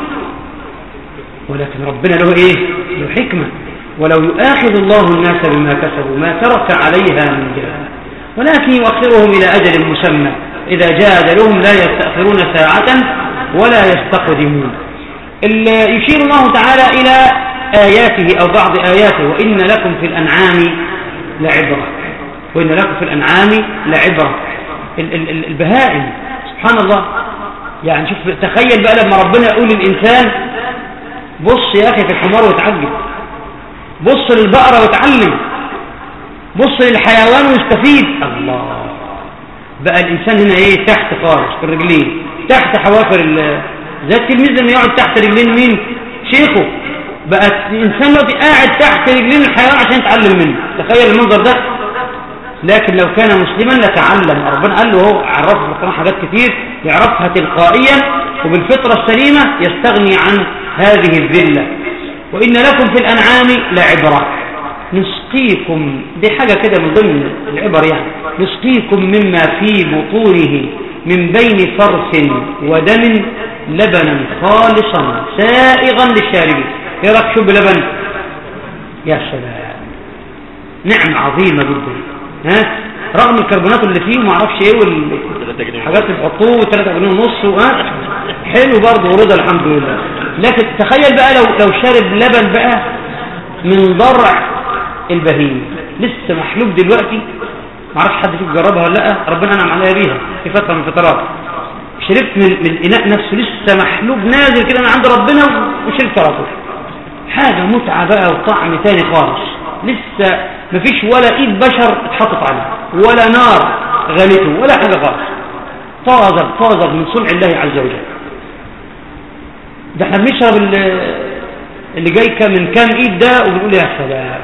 ولكن ربنا له ايه له حكمه ولو يؤاخذ الله الناس بما كسبوا ما ترك عليها من جهه ولكن يؤخرهم الى اجل مسمى اذا جاء اجلهم لا يستاخرون ساعه ولا يستقدمون يشير الله تعالى إلى آياته أو بعض آياته وإن لكم في الأنعام لعبرة وإن لكم في الأنعام لعبرة البهائم سبحان الله يعني شوف تخيل بقى لما ربنا يقول للإنسان بص يا أخي في الحمار وتعجب بص للبقرة وتعلم بص للحيوان ويستفيد الله بقى الإنسان هنا إيه تحت خالص في الرجلين تحت حوافر زي التلميذ لما يقعد تحت رجلين مين شيخه بقى الانسان دلوقتي قاعد تحت رجلين الحيوان عشان يتعلم منه تخيل المنظر ده لكن لو كان مسلما لتعلم ربنا قال له هو عرفه القرآن حاجات كتير يعرفها تلقائيا وبالفطرة السليمة يستغني عن هذه الذلة وإن لكم في الأنعام لعبرة نسقيكم دي حاجة كده من ضمن العبر يعني نسقيكم مما في بطونه من بين فرث ودم لبنا خالصا سائغا للشاربين ايه رايك شوف لبن يا سلام نعمة عظيمة جدا ها رغم الكربونات اللي فيه وما اعرفش ايه والحاجات اللي بيحطوه 3 جنيه ونص ها حلو برضه ورضا الحمد لله لكن تخيل بقى لو لو شارب لبن بقى من ضرع البهيم لسه محلوب دلوقتي ما اعرفش حد فيكم جربها ولا لا ربنا انعم عليها بيها في فتره من الفترات شربت من, من الإناء نفسه لسه محلوب نازل كده من عند ربنا وشربت على حاجة متعة بقى وطعم تاني خالص لسه مفيش ولا ايد بشر اتحطت عليه ولا نار غلته ولا حاجة خالص طازر طازر من صنع الله عز وجل ده احنا بنشرب اللي جاي من كام ايد ده وبنقول يا سلام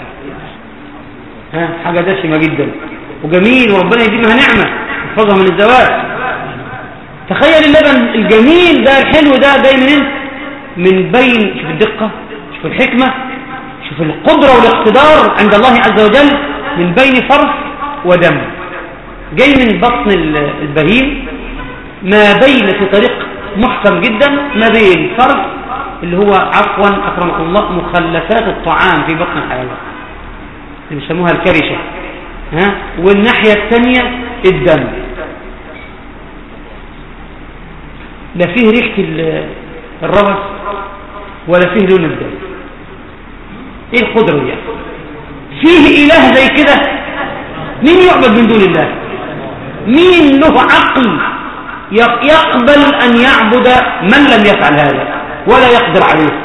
ها حاجة دسمة جدا وجميل وربنا يديمها نعمة يحفظها من الزواج تخيل اللبن الجميل ده الحلو ده جاي منين من بين شوف الدقة شوف الحكمة شوف القدرة والاقتدار عند الله عز وجل من بين فرث ودم جاي من بطن البهيم ما بين في طريق محكم جدا ما بين فرث اللي هو عفوا أكرمكم الله مخلفات الطعام في بطن الحيوان اللي بيسموها الكرشة ها والناحية الثانية الدم لا فيه ريحة الرمس ولا فيه لون الدم ايه القدرة دي فيه اله زي كده مين يعبد من دون الله مين له عقل يقبل ان يعبد من لم يفعل هذا ولا يقدر عليه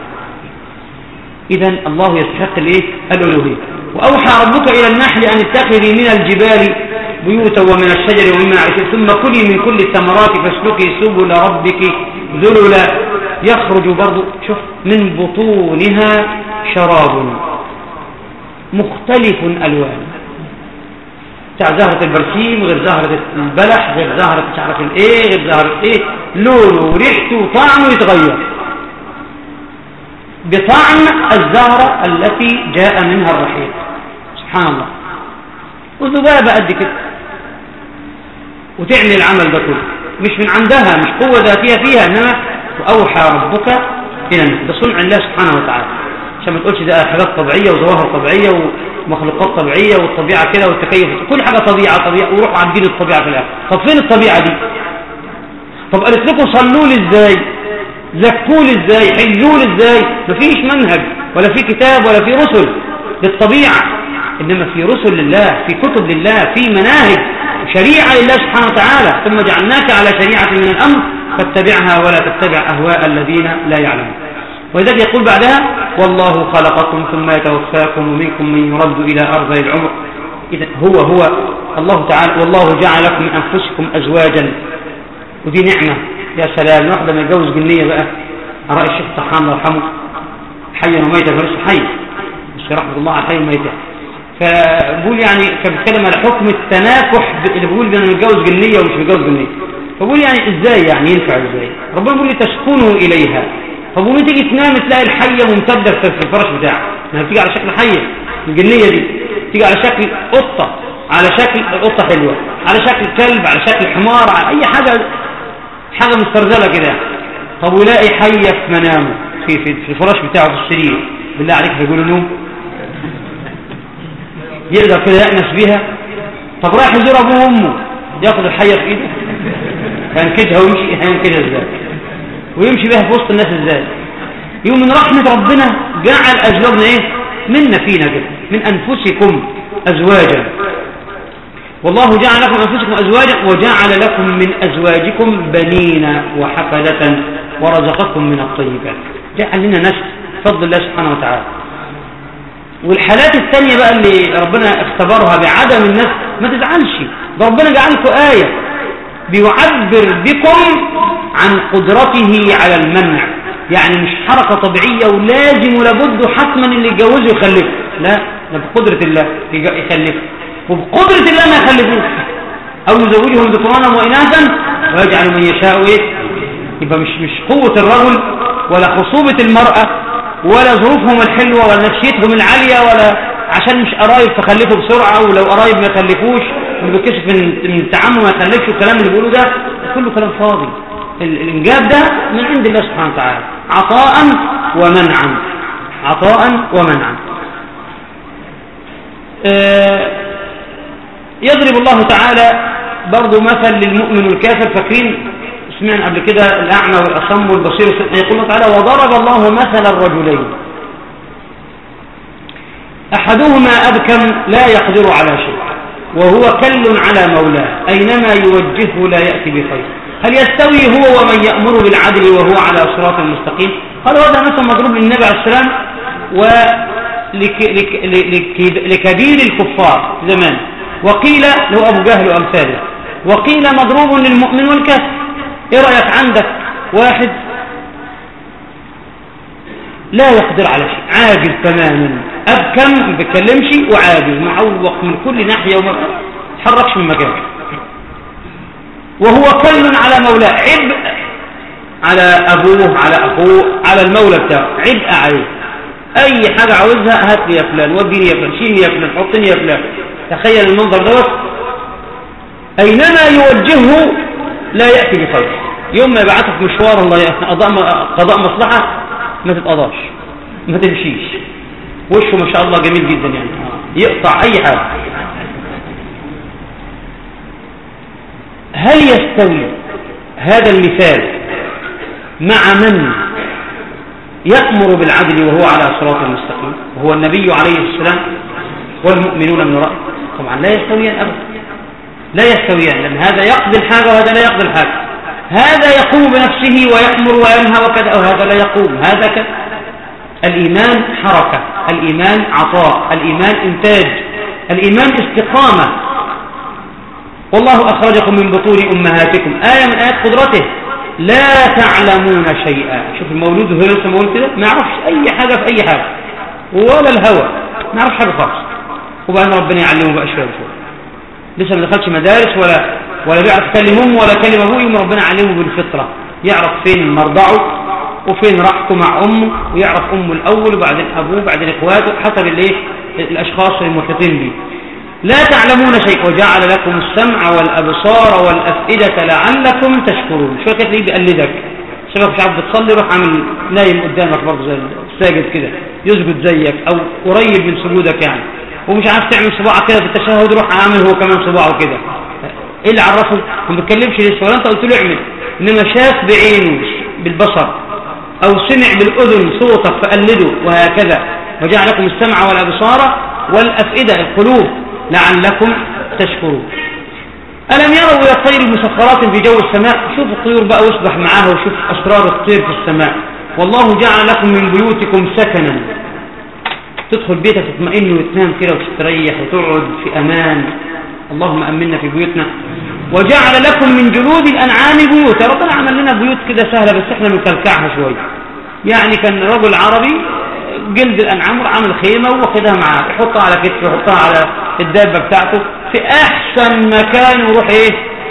اذا الله يستحق الايه الالوهيه واوحى ربك الى النحل ان اتخذي من الجبال بيوتا ومن الشجر ومما عرفت ثم كلي من كل الثمرات فاسلكي سبل ربك ذللا يخرج برضو شوف من بطونها شراب مختلف ألوان بتاع زهرة البرسيم غير زهرة البلح غير زهرة مش عارف الايه غير زهرة ايه لونه وريحته وطعمه يتغير بطعم الزهرة التي جاء منها الرحيق سبحان الله وذبابة قد كده وتعمل العمل ده كله مش من عندها مش قوة ذاتية فيها إنما وأوحى ربك إلى الناس ده صنع الله سبحانه وتعالى عشان ما تقولش ده حاجات طبيعية وظواهر طبيعية ومخلوقات طبيعية والطبيعة كده والتكيف كل حاجة طبيعة طبيعة وروحوا عابدين الطبيعة في الآخر طب فين الطبيعة دي طب قالت لكم صلوا لي ازاي زكوا لي ازاي حجوا لي ازاي مفيش منهج ولا في كتاب ولا في رسل للطبيعة إنما في رسل لله في كتب لله في مناهج شريعة لله سبحانه وتعالى ثم جعلناك على شريعة من الأمر فاتبعها ولا تتبع أهواء الذين لا يعلمون ولذلك يقول بعدها والله خلقكم ثم يتوفاكم ومنكم من يرد إلى أرض العمر إذا هو هو الله تعالى والله جعل لكم من أنفسكم أزواجا ودي نعمة يا سلام واحدة ما يتجوز جنية بقى رأي الشيخ طحان الله يرحمه حيا وميتا فلسه حي مش رحمة الله على الحي وميتا فبقول يعني كان بيتكلم على حكم التناكح اللي بيقول ده انا متجوز جنيه ومش متجوز جنيه فبقول يعني ازاي يعني ينفع ازاي ربنا بيقول لي تسكنوا اليها فبقول تيجي تنام تلاقي الحيه ممتده في الفراش بتاعك ما بتيجي على شكل حيه الجنيه دي تيجي على شكل قطه على شكل قطه حلوه على شكل كلب على شكل حمار على اي حاجه حاجه مسترجله كده طب ويلاقي حيه في منامه في في في الفراش بتاعه في السرير بالله عليك هيقولوا نوم يقدر كده يأنس بيها طب رايح يزور ابوه وامه ياخد الحية في ايده هينكدها ويمشي هينكدها ازاي ويمشي بيها في وسط الناس ازاي يوم من رحمة ربنا جعل ازواجنا ايه منا فينا كده من انفسكم ازواجا والله جعل لكم انفسكم ازواجا وجعل لكم من ازواجكم بنين وحفدة ورزقكم من الطيبات جعل لنا نسل فضل الله سبحانه وتعالى والحالات الثانية بقى اللي ربنا اختبرها بعدم النفس ما تزعلش ده ربنا جعلكم آية بيعبر بكم عن قدرته على المنع يعني مش حركة طبيعية ولازم ولابد حتما اللي يتجوزه يخلفه لا ده بقدرة الله يخلفه وبقدرة الله ما يخلفوش أو يزوجهم ذكرانا وإناثا ويجعل من يشاء إيه يبقى مش مش قوة الرجل ولا خصوبة المرأة ولا ظروفهم الحلوة ولا نفسيتهم العالية ولا عشان مش قرايب فخلفوا بسرعة ولو قرايب ما يخلفوش واللي بيكشف من من التعامل ما يخلفش الكلام اللي بيقولوه ده كله كلام فاضي الانجاب ده من عند الله سبحانه وتعالى عطاء ومنعا عطاء ومنعا آه يضرب الله تعالى برضو مثل للمؤمن والكافر فاكرين سمعنا قبل كده الأعمى والأصم والبصير يقول الله تعالى وضرب الله مثل الرجلين أحدهما أبكم لا يقدر على شيء وهو كل على مولاه أينما يوجهه لا يأتي بخير هل يستوي هو ومن يأمر بالعدل وهو على صراط المستقيم قال هذا مثل مضروب للنبي عليه السلام ولكبير الكفار زمان وقيل له أبو جهل وأمثاله وقيل مضروب للمؤمن والكافر ايه رأيك عندك واحد لا يقدر على شيء عاجز تماما أبكم ما بيتكلمش وعاجز معوق من كل ناحية وما تحركش من مكانه وهو كل على مولاه عبء على أبوه على أخوه على المولى بتاعه عبء عليه أي حاجة عاوزها هات لي يا فلان وديني يا فلان شيلني يا فلان حطني يا فلان تخيل المنظر دوت أينما يوجهه لا يأتي بخير يوم ما يبعثك مشوار الله قضاء قضاء مصلحة ما تتقضاش ما تمشيش وشه ما شاء الله جميل جدا يعني يقطع أي حاجة هل يستوي هذا المثال مع من يأمر بالعدل وهو على صراط المستقيم وهو النبي عليه السلام والمؤمنون من رأيه طبعا لا يستويان أبدا لا يستويان لأن هذا يقضي الحاجة وهذا لا يقضي الحاجة هذا يقوم بنفسه ويأمر وينهى وكذا وهذا لا يقوم هذا كذا الإيمان حركة الإيمان عطاء الإيمان إنتاج الإيمان استقامة والله أخرجكم من بطون أمهاتكم آية من آيات قدرته لا تعلمون شيئا شوف المولود وهو لسه مولود كده ما يعرفش أي حاجة في أي حاجة ولا الهوى ما يعرفش حاجة خالص وبعدين ربنا يعلمه بقى شوية شوية لسه ما دخلش مدارس ولا ولا بيعرف يكلم امه ولا يكلم ابوه يوم ربنا علمه بالفطره يعرف فين مرضعه وفين راحته مع امه ويعرف امه الاول وبعدين ابوه وبعدين اخواته حسب الايه الاشخاص المحيطين به لا تعلمون شيء وجعل لكم السمع والابصار والافئده لعلكم تشكرون شو كده بيقلدك شباب مش عارف بتصلي روح عامل نايم قدامك برضه زي الساجد كده يسجد زيك او قريب من سجودك يعني ومش عارف تعمل صباعك كده في التشهد روح عامل هو كمان صباعه كده ايه اللي عرفه ما بيتكلمش لسه ولا انت قلت له اعمل انما شاف بعينه بالبصر او سمع بالاذن صوتك فقلده وهكذا وجعل لكم السمع والابصار والافئده القلوب لعلكم تشكرون ألم يروا إلى الطير مسخرات في جو السماء شوف الطيور بقى واسبح معاها وشوف أسرار الطير في السماء والله جعل لكم من بيوتكم سكنا تدخل بيتك تطمئن وتنام كده وتستريح وتقعد في أمان اللهم أمنا في بيوتنا وجعل لكم من جلود الأنعام بيوتا ربنا عمل لنا بيوت كده سهلة بس احنا نكلكعها شوية يعني كان رجل عربي جلد الأنعام عامل خيمة واخدها معاه يحطها على كتفه يحطها على الدابة بتاعته في أحسن مكان يروح إيه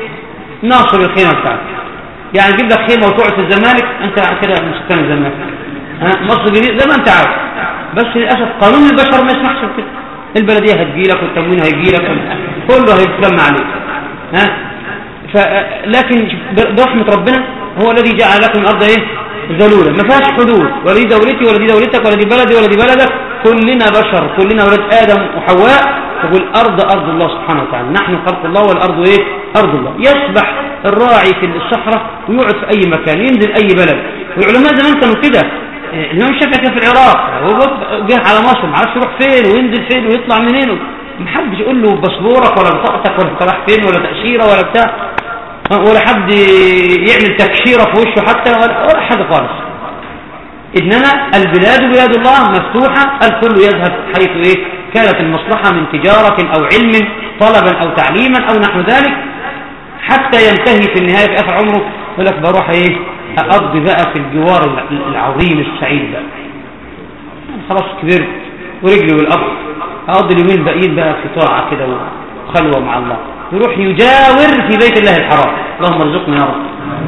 ناصر الخيمة بتاعته يعني تجيب لك خيمة وتقعد في الزمالك أنت كده من سكان الزمالك مصر الجديد زي ما أنت عارف بس للأسف قانون البشر ما يسمحش بكده البلدية هتجيلك والتموين هيجيلك كله هيتجمع عليك ها ف لكن برحمة ربنا هو الذي جعل لكم الأرض إيه ذلولة ما فيهاش حدود ولا دي دولتي ولا دي دولتك ولا دي بلدي ولا دي بلدك كلنا بشر كلنا ولد آدم وحواء تقول أرض أرض الله سبحانه وتعالى نحن خلق الله والأرض إيه أرض الله يسبح الراعي في الصحراء ويقعد في أي مكان ينزل أي بلد والعلماء زمان كانوا كده الإمام الشافعي كان في العراق هو جه على مصر ما عرفش يروح فين وينزل فين ويطلع منين محدش يقول له باسبورك ولا بطاقتك ولا انت رايح فين ولا تأشيرة ولا بتاع ولا حد يعمل تكشيرة في وشه حتى ولا حاجة خالص إنما البلاد بلاد الله مفتوحة الكل يذهب حيث إيه كانت المصلحة من تجارة أو علم طلبا أو تعليما أو نحو ذلك حتى ينتهي في النهاية في آخر عمره يقول لك بروح إيه أقضي بقى في الجوار العظيم السعيد بقى خلاص كبرت ورجلي والأرض أقضي اليومين باقيين بقى في طاعة كده وخلوة مع الله يروح يجاور في بيت الله الحرام اللهم ارزقنا يا رب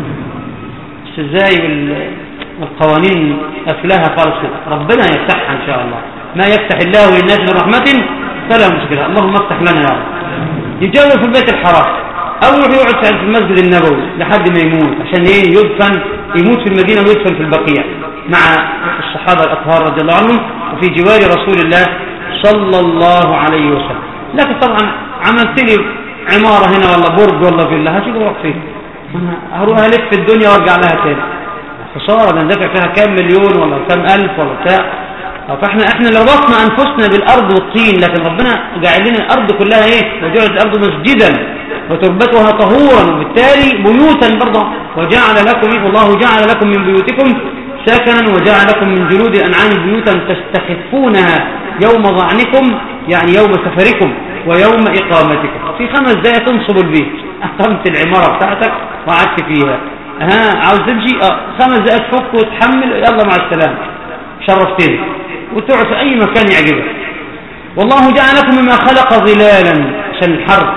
بس ازاي والقوانين أفلاها خالص كده ربنا يفتحها إن شاء الله ما يفتح الله للناس من رحمة فلا مشكلة اللهم افتح لنا يا رب يجاور في البيت الحرام أو يروح يقعد في المسجد النبوي لحد ما يموت عشان ايه يدفن يموت في المدينة ويدفن في البقيع مع الصحابة الأطهار رضي الله عنهم وفي جوار رسول الله صلى الله عليه وسلم لكن طبعا عملت لي عمارة هنا ولا برج ولا فيلا هشوف اروح فين هروح الف في الدنيا وارجع لها تاني خسارة ده ندفع فيها كام مليون ولا كام ألف ولا بتاع فاحنا احنا لو ربطنا انفسنا بالارض والطين لكن ربنا جعل لنا الارض كلها ايه وجعلت الارض مسجدا وتربتها طهورا وبالتالي بيوتا برضه وجعل لكم إيه الله جعل لكم من بيوتكم سكنا وجعل لكم من جلود الانعام بيوتا تستخفونها يوم ظعنكم يعني يوم سفركم ويوم اقامتكم في خمس دقائق تنصب البيت اقمت العماره بتاعتك وقعدت فيها ها عاوز تمشي اه خمس دقائق تفك وتحمل يلا مع السلامه شرفتني وتقعد في أي مكان يعجبك والله جعل لكم مما خلق ظلالا عشان الحر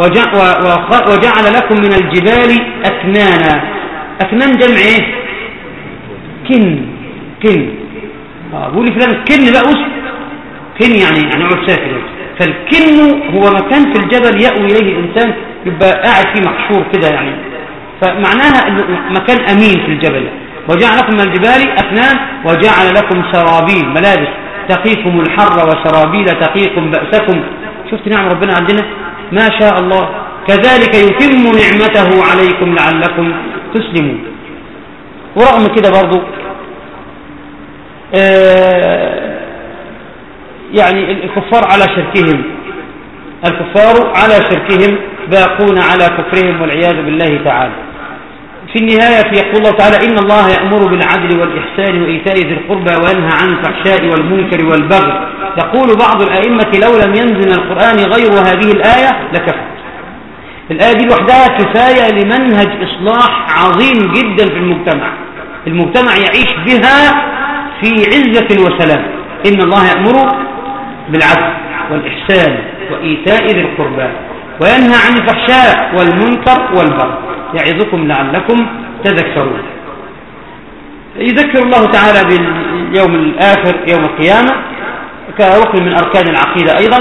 وجعل لكم من الجبال أكنانا أكنان جمع إيه كن كن آه بقول لي فلان كن بقى وسط كن يعني يعني عود ساكن فالكن هو مكان في الجبل يأوي إليه الإنسان يبقى قاعد فيه محشور كده يعني فمعناها مكان أمين في الجبل وجعل لكم من الجبال أفنان وجعل لكم سرابيل ملابس تقيكم الحر وسرابيل تقيكم بأسكم شفت نعم ربنا عندنا ما شاء الله كذلك يتم نعمته عليكم لعلكم تسلمون ورغم كده برضو آه يعني الكفار على شركهم الكفار على شركهم باقون على كفرهم والعياذ بالله تعالى في النهاية يقول الله تعالى إن الله يأمر بالعدل والإحسان وإيتاء ذي القربى وينهى عن الفحشاء والمنكر والبغي يقول بعض الأئمة لو لم ينزل القرآن غير هذه الآية لكفت الآية دي لوحدها كفاية لمنهج إصلاح عظيم جدا في المجتمع المجتمع يعيش بها في عزة وسلام إن الله يأمر بالعدل والإحسان وإيتاء ذي القربى وينهى عن الفحشاء والمنكر والبغي يعظكم لعلكم تذكرون يذكر الله تعالى باليوم الآخر يوم القيامة كركن من أركان العقيدة أيضا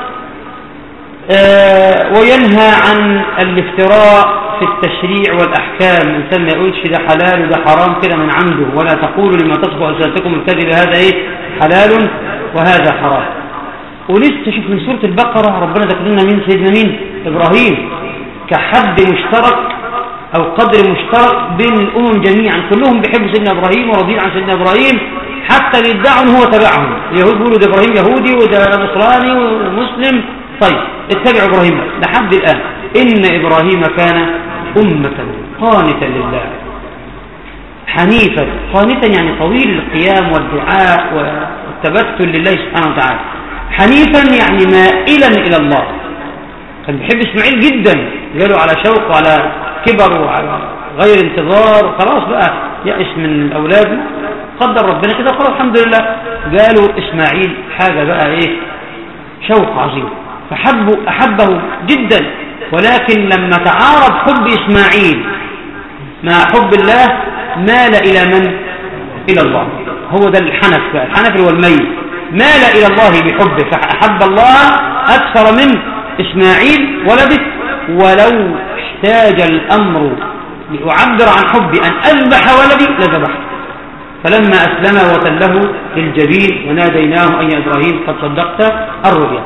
آه، وينهى عن الافتراء في التشريع والأحكام الإنسان ما يقولش ده حلال وده حرام كده من عنده ولا تقولوا لما تصف ألسنتكم الكذب هذا إيه حلال وهذا حرام ولسه شوف من سورة البقرة ربنا ذكر لنا مين سيدنا مين إبراهيم كحد مشترك أو قدر مشترك بين الأمم جميعا كلهم بيحبوا سيدنا إبراهيم وراضيين عن سيدنا إبراهيم حتى اللي يدعوا ان هو تبعهم اليهود بيقولوا ده إبراهيم يهودي وده نصراني ومسلم طيب اتبعوا إبراهيم لحد الآن إن إبراهيم كان أمة قانتا لله حنيفا قانتا يعني طويل القيام والدعاء والتبتل لله سبحانه وتعالى حنيفا يعني مائلا إلى الله كان بيحب إسماعيل جدا جاله على شوق وعلى كبر وعلى غير انتظار وخلاص بقى يأس من أولاده قدر ربنا كده خلاص الحمد لله قالوا إسماعيل حاجة بقى إيه شوق عظيم فحبه أحبه جدا ولكن لما تعارض حب إسماعيل مع حب الله مال إلى من؟ إلى الله هو ده الحنف بقى الحنف هو الميل مال إلى الله بحبه فأحب الله أكثر من إسماعيل ولده ولو احتاج الأمر لأعبر عن حبي أن أذبح ولدي لذبحت فلما أسلم وتله للجبين وناديناه أي إبراهيم قد صدقت الرؤيا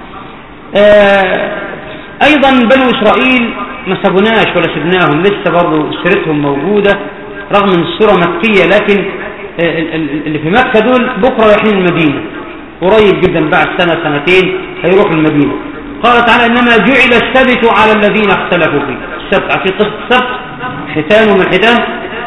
آه أيضا بنو إسرائيل ما سبناش ولا سبناهم لسه برضو سيرتهم موجودة رغم ان السورة مكية لكن آه، اللي في مكة دول بكرة رايحين المدينة قريب جدا بعد سنة سنتين هيروحوا المدينة قال تعالى إنما جعل السبت على الذين اختلفوا فيه السبت في قصة السبت ختان من الختان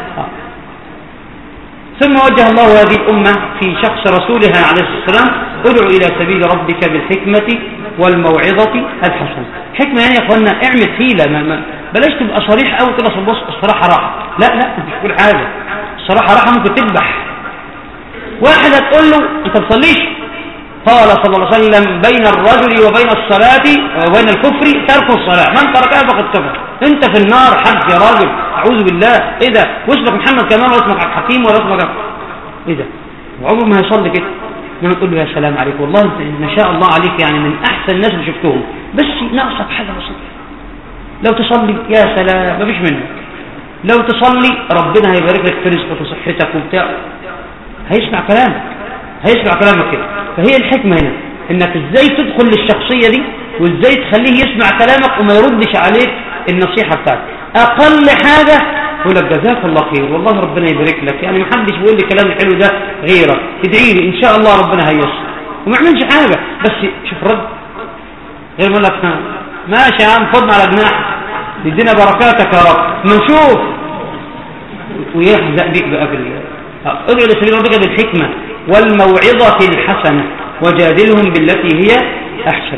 ثم وجه الله هذه الأمة في شخص رسولها عليه الصلاة والسلام ادعو إلى سبيل ربك بالحكمة والموعظة الحسنة حكمة يعني يا أخوانا اعمل حيلة ما ما بلاش تبقى صريح أو كده بص الصراحة راحة لا لا مش كل حاجة الصراحة راحة ممكن تذبح واحد هتقول له انت بتصليش قال صلى الله عليه وسلم بين الرجل وبين الصلاة وبين الكفر ترك الصلاة من تركها فقد كفر انت في النار حد يا راجل اعوذ بالله ايه ده واسمك محمد كمان واسمك عبد الحكيم ولا اسمك ايه ده وعمره ما هيصلي كده انما تقول له يا سلام عليك والله انت ما شاء الله عليك يعني من احسن الناس اللي شفتهم بس ناقصك حاجه بسيطه لو تصلي يا سلام ما فيش منك لو تصلي ربنا هيبارك لك في رزقك وصحتك وبتاع هيسمع كلامك هيسمع كلامك كده فهي الحكمه هنا انك ازاي تدخل للشخصيه دي وازاي تخليه يسمع كلامك وما يردش عليك النصيحه بتاعتك اقل حاجه يقول لك جزاك الله خير والله ربنا يبارك لك يعني ما حدش بيقول لي كلام حلو ده غيرك ادعي لي ان شاء الله ربنا هيسر وما يعملش حاجه بس شوف رد غير ما لك ماشي يا عم خدنا على جناح يدينا بركاتك يا رب ما نشوف ويحزق بيك بقى في ادعو لسبيل ربك بالحكمه والموعظه الحسنه وجادلهم بالتي هي احسن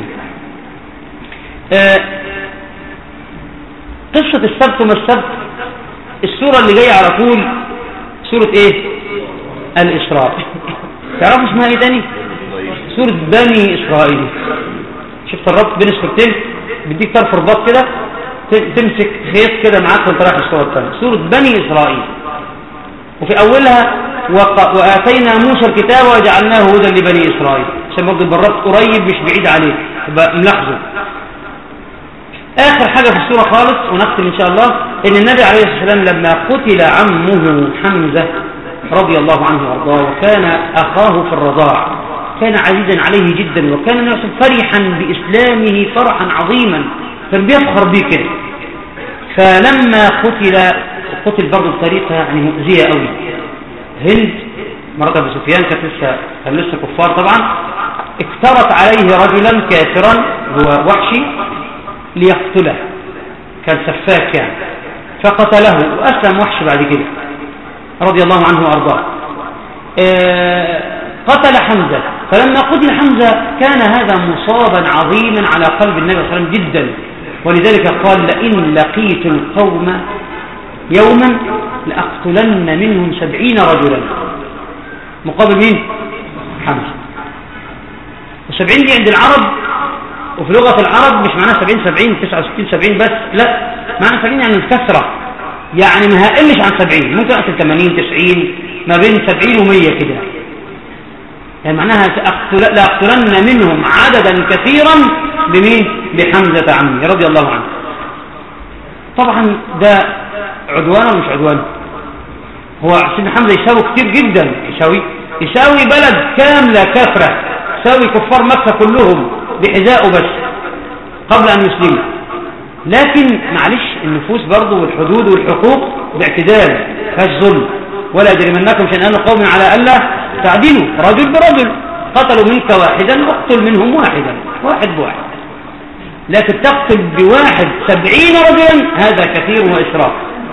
آه قصه السبت وما السبت السورة اللي جاية على طول سورة ايه الإسراء تعرفوا اسمها ايه تاني سورة بني إسرائيل شفت الربط بين السورتين بديك طرف رباط كده تمسك خيط كده معاك وانت رايح السورة الثانية سورة بني إسرائيل وفي أولها وآتينا موسى الكتاب وجعلناه هدى لبني إسرائيل عشان برضه الربط قريب مش بعيد عليه يبقى ملاحظه آخر حاجة في السورة خالص ونختم إن شاء الله إن النبي عليه الصلاة والسلام لما قتل عمه حمزة رضي الله عنه وارضاه وكان أخاه في الرضاع كان عزيزا عليه جدا وكان الناس فرحا بإسلامه فرحا عظيما كان بيفخر به كده فلما قتل قتل برضه بطريقة يعني مؤذية قوي هند مرات أبو سفيان كانت لسه كان لسه كفار طبعا افترت عليه رجلا كافرا هو وحشي ليقتله كان سفاك يعني فقتله وأسلم وحش بعد كده رضي الله عنه وأرضاه آه، قتل حمزة فلما قتل حمزة كان هذا مصابا عظيما على قلب النبي صلى الله عليه وسلم جدا ولذلك قال لئن لقيت القوم يوما لأقتلن منهم سبعين رجلا مقابل مين؟ حمزة وسبعين دي عند العرب وفي لغة العرب مش معناها 70 70 69 70 بس لا معنى 70 يعني الكثرة يعني ما هقلش عن 70 ممكن أقتل 80 90 ما بين 70 و100 كده يعني معناها لأقتلن منهم عددا كثيرا بمين بحمزة عمي رضي الله عنه طبعا ده عدوان ولا مش عدوان هو سيدنا حمزة يساوي كتير جدا يساوي يساوي بلد كاملة كافرة يساوي كفار مكة كلهم بحذائه بس قبل أن يسلموا لكن معلش النفوس برضه والحدود والحقوق باعتدال فيهاش ظلم ولا يجرمنكم شنآن قوم على ألا تعدلوا رجل برجل قتلوا منك واحدا اقتل منهم واحدا واحد بواحد لكن تقتل بواحد سبعين رجلا هذا كثير وإسراف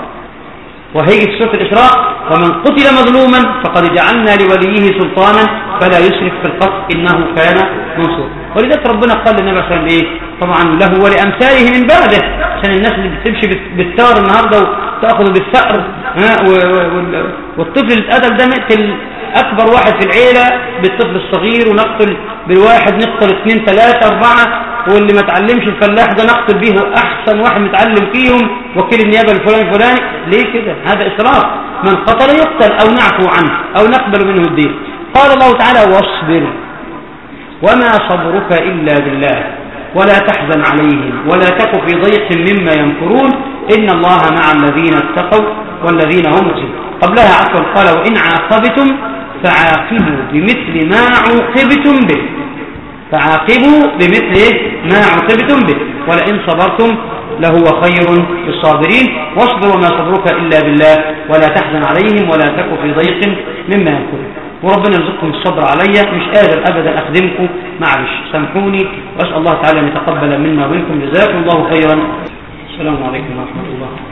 وهيجي في سورة الإسراء ومن قتل مظلوما فقد جعلنا لوليه سلطانا فلا يسرف في القتل إنه كان منصور ولذلك ربنا قال للنبي صلى الله عليه وسلم إيه طبعا له ولأمثاله من بعده عشان الناس اللي بتمشي بالتار النهاردة وتأخذ بالثأر والطفل اللي اتقتل ده نقتل أكبر واحد في العيلة بالطفل الصغير ونقتل بالواحد نقتل اثنين ثلاثة أربعة واللي ما تعلمش الفلاح ده نقتل به أحسن واحد متعلم فيهم وكيل النيابة الفلاني الفلاني ليه كده هذا إسراف من قتل يقتل أو نعفو عنه أو نقبل منه الدين قال الله تعالى واصبر وما صبرك إلا بالله ولا تحزن عليهم ولا تك في ضيق مما يمكرون إن الله مع الذين اتقوا والذين هم محسنون قبلها عفوا قال وإن عاقبتم فعاقبوا بمثل ما عوقبتم به فعاقبوا بمثل ما عوقبتم به ولئن صبرتم لهو خير للصابرين واصبر وما صبرك إلا بالله ولا تحزن عليهم ولا تك في ضيق مما يكون وربنا يرزقكم الصبر عليا مش قادر أبدا أخدمكم معلش سامحوني وأسأل الله تعالى أن يتقبل منا ومنكم جزاكم الله خيرا السلام عليكم ورحمة الله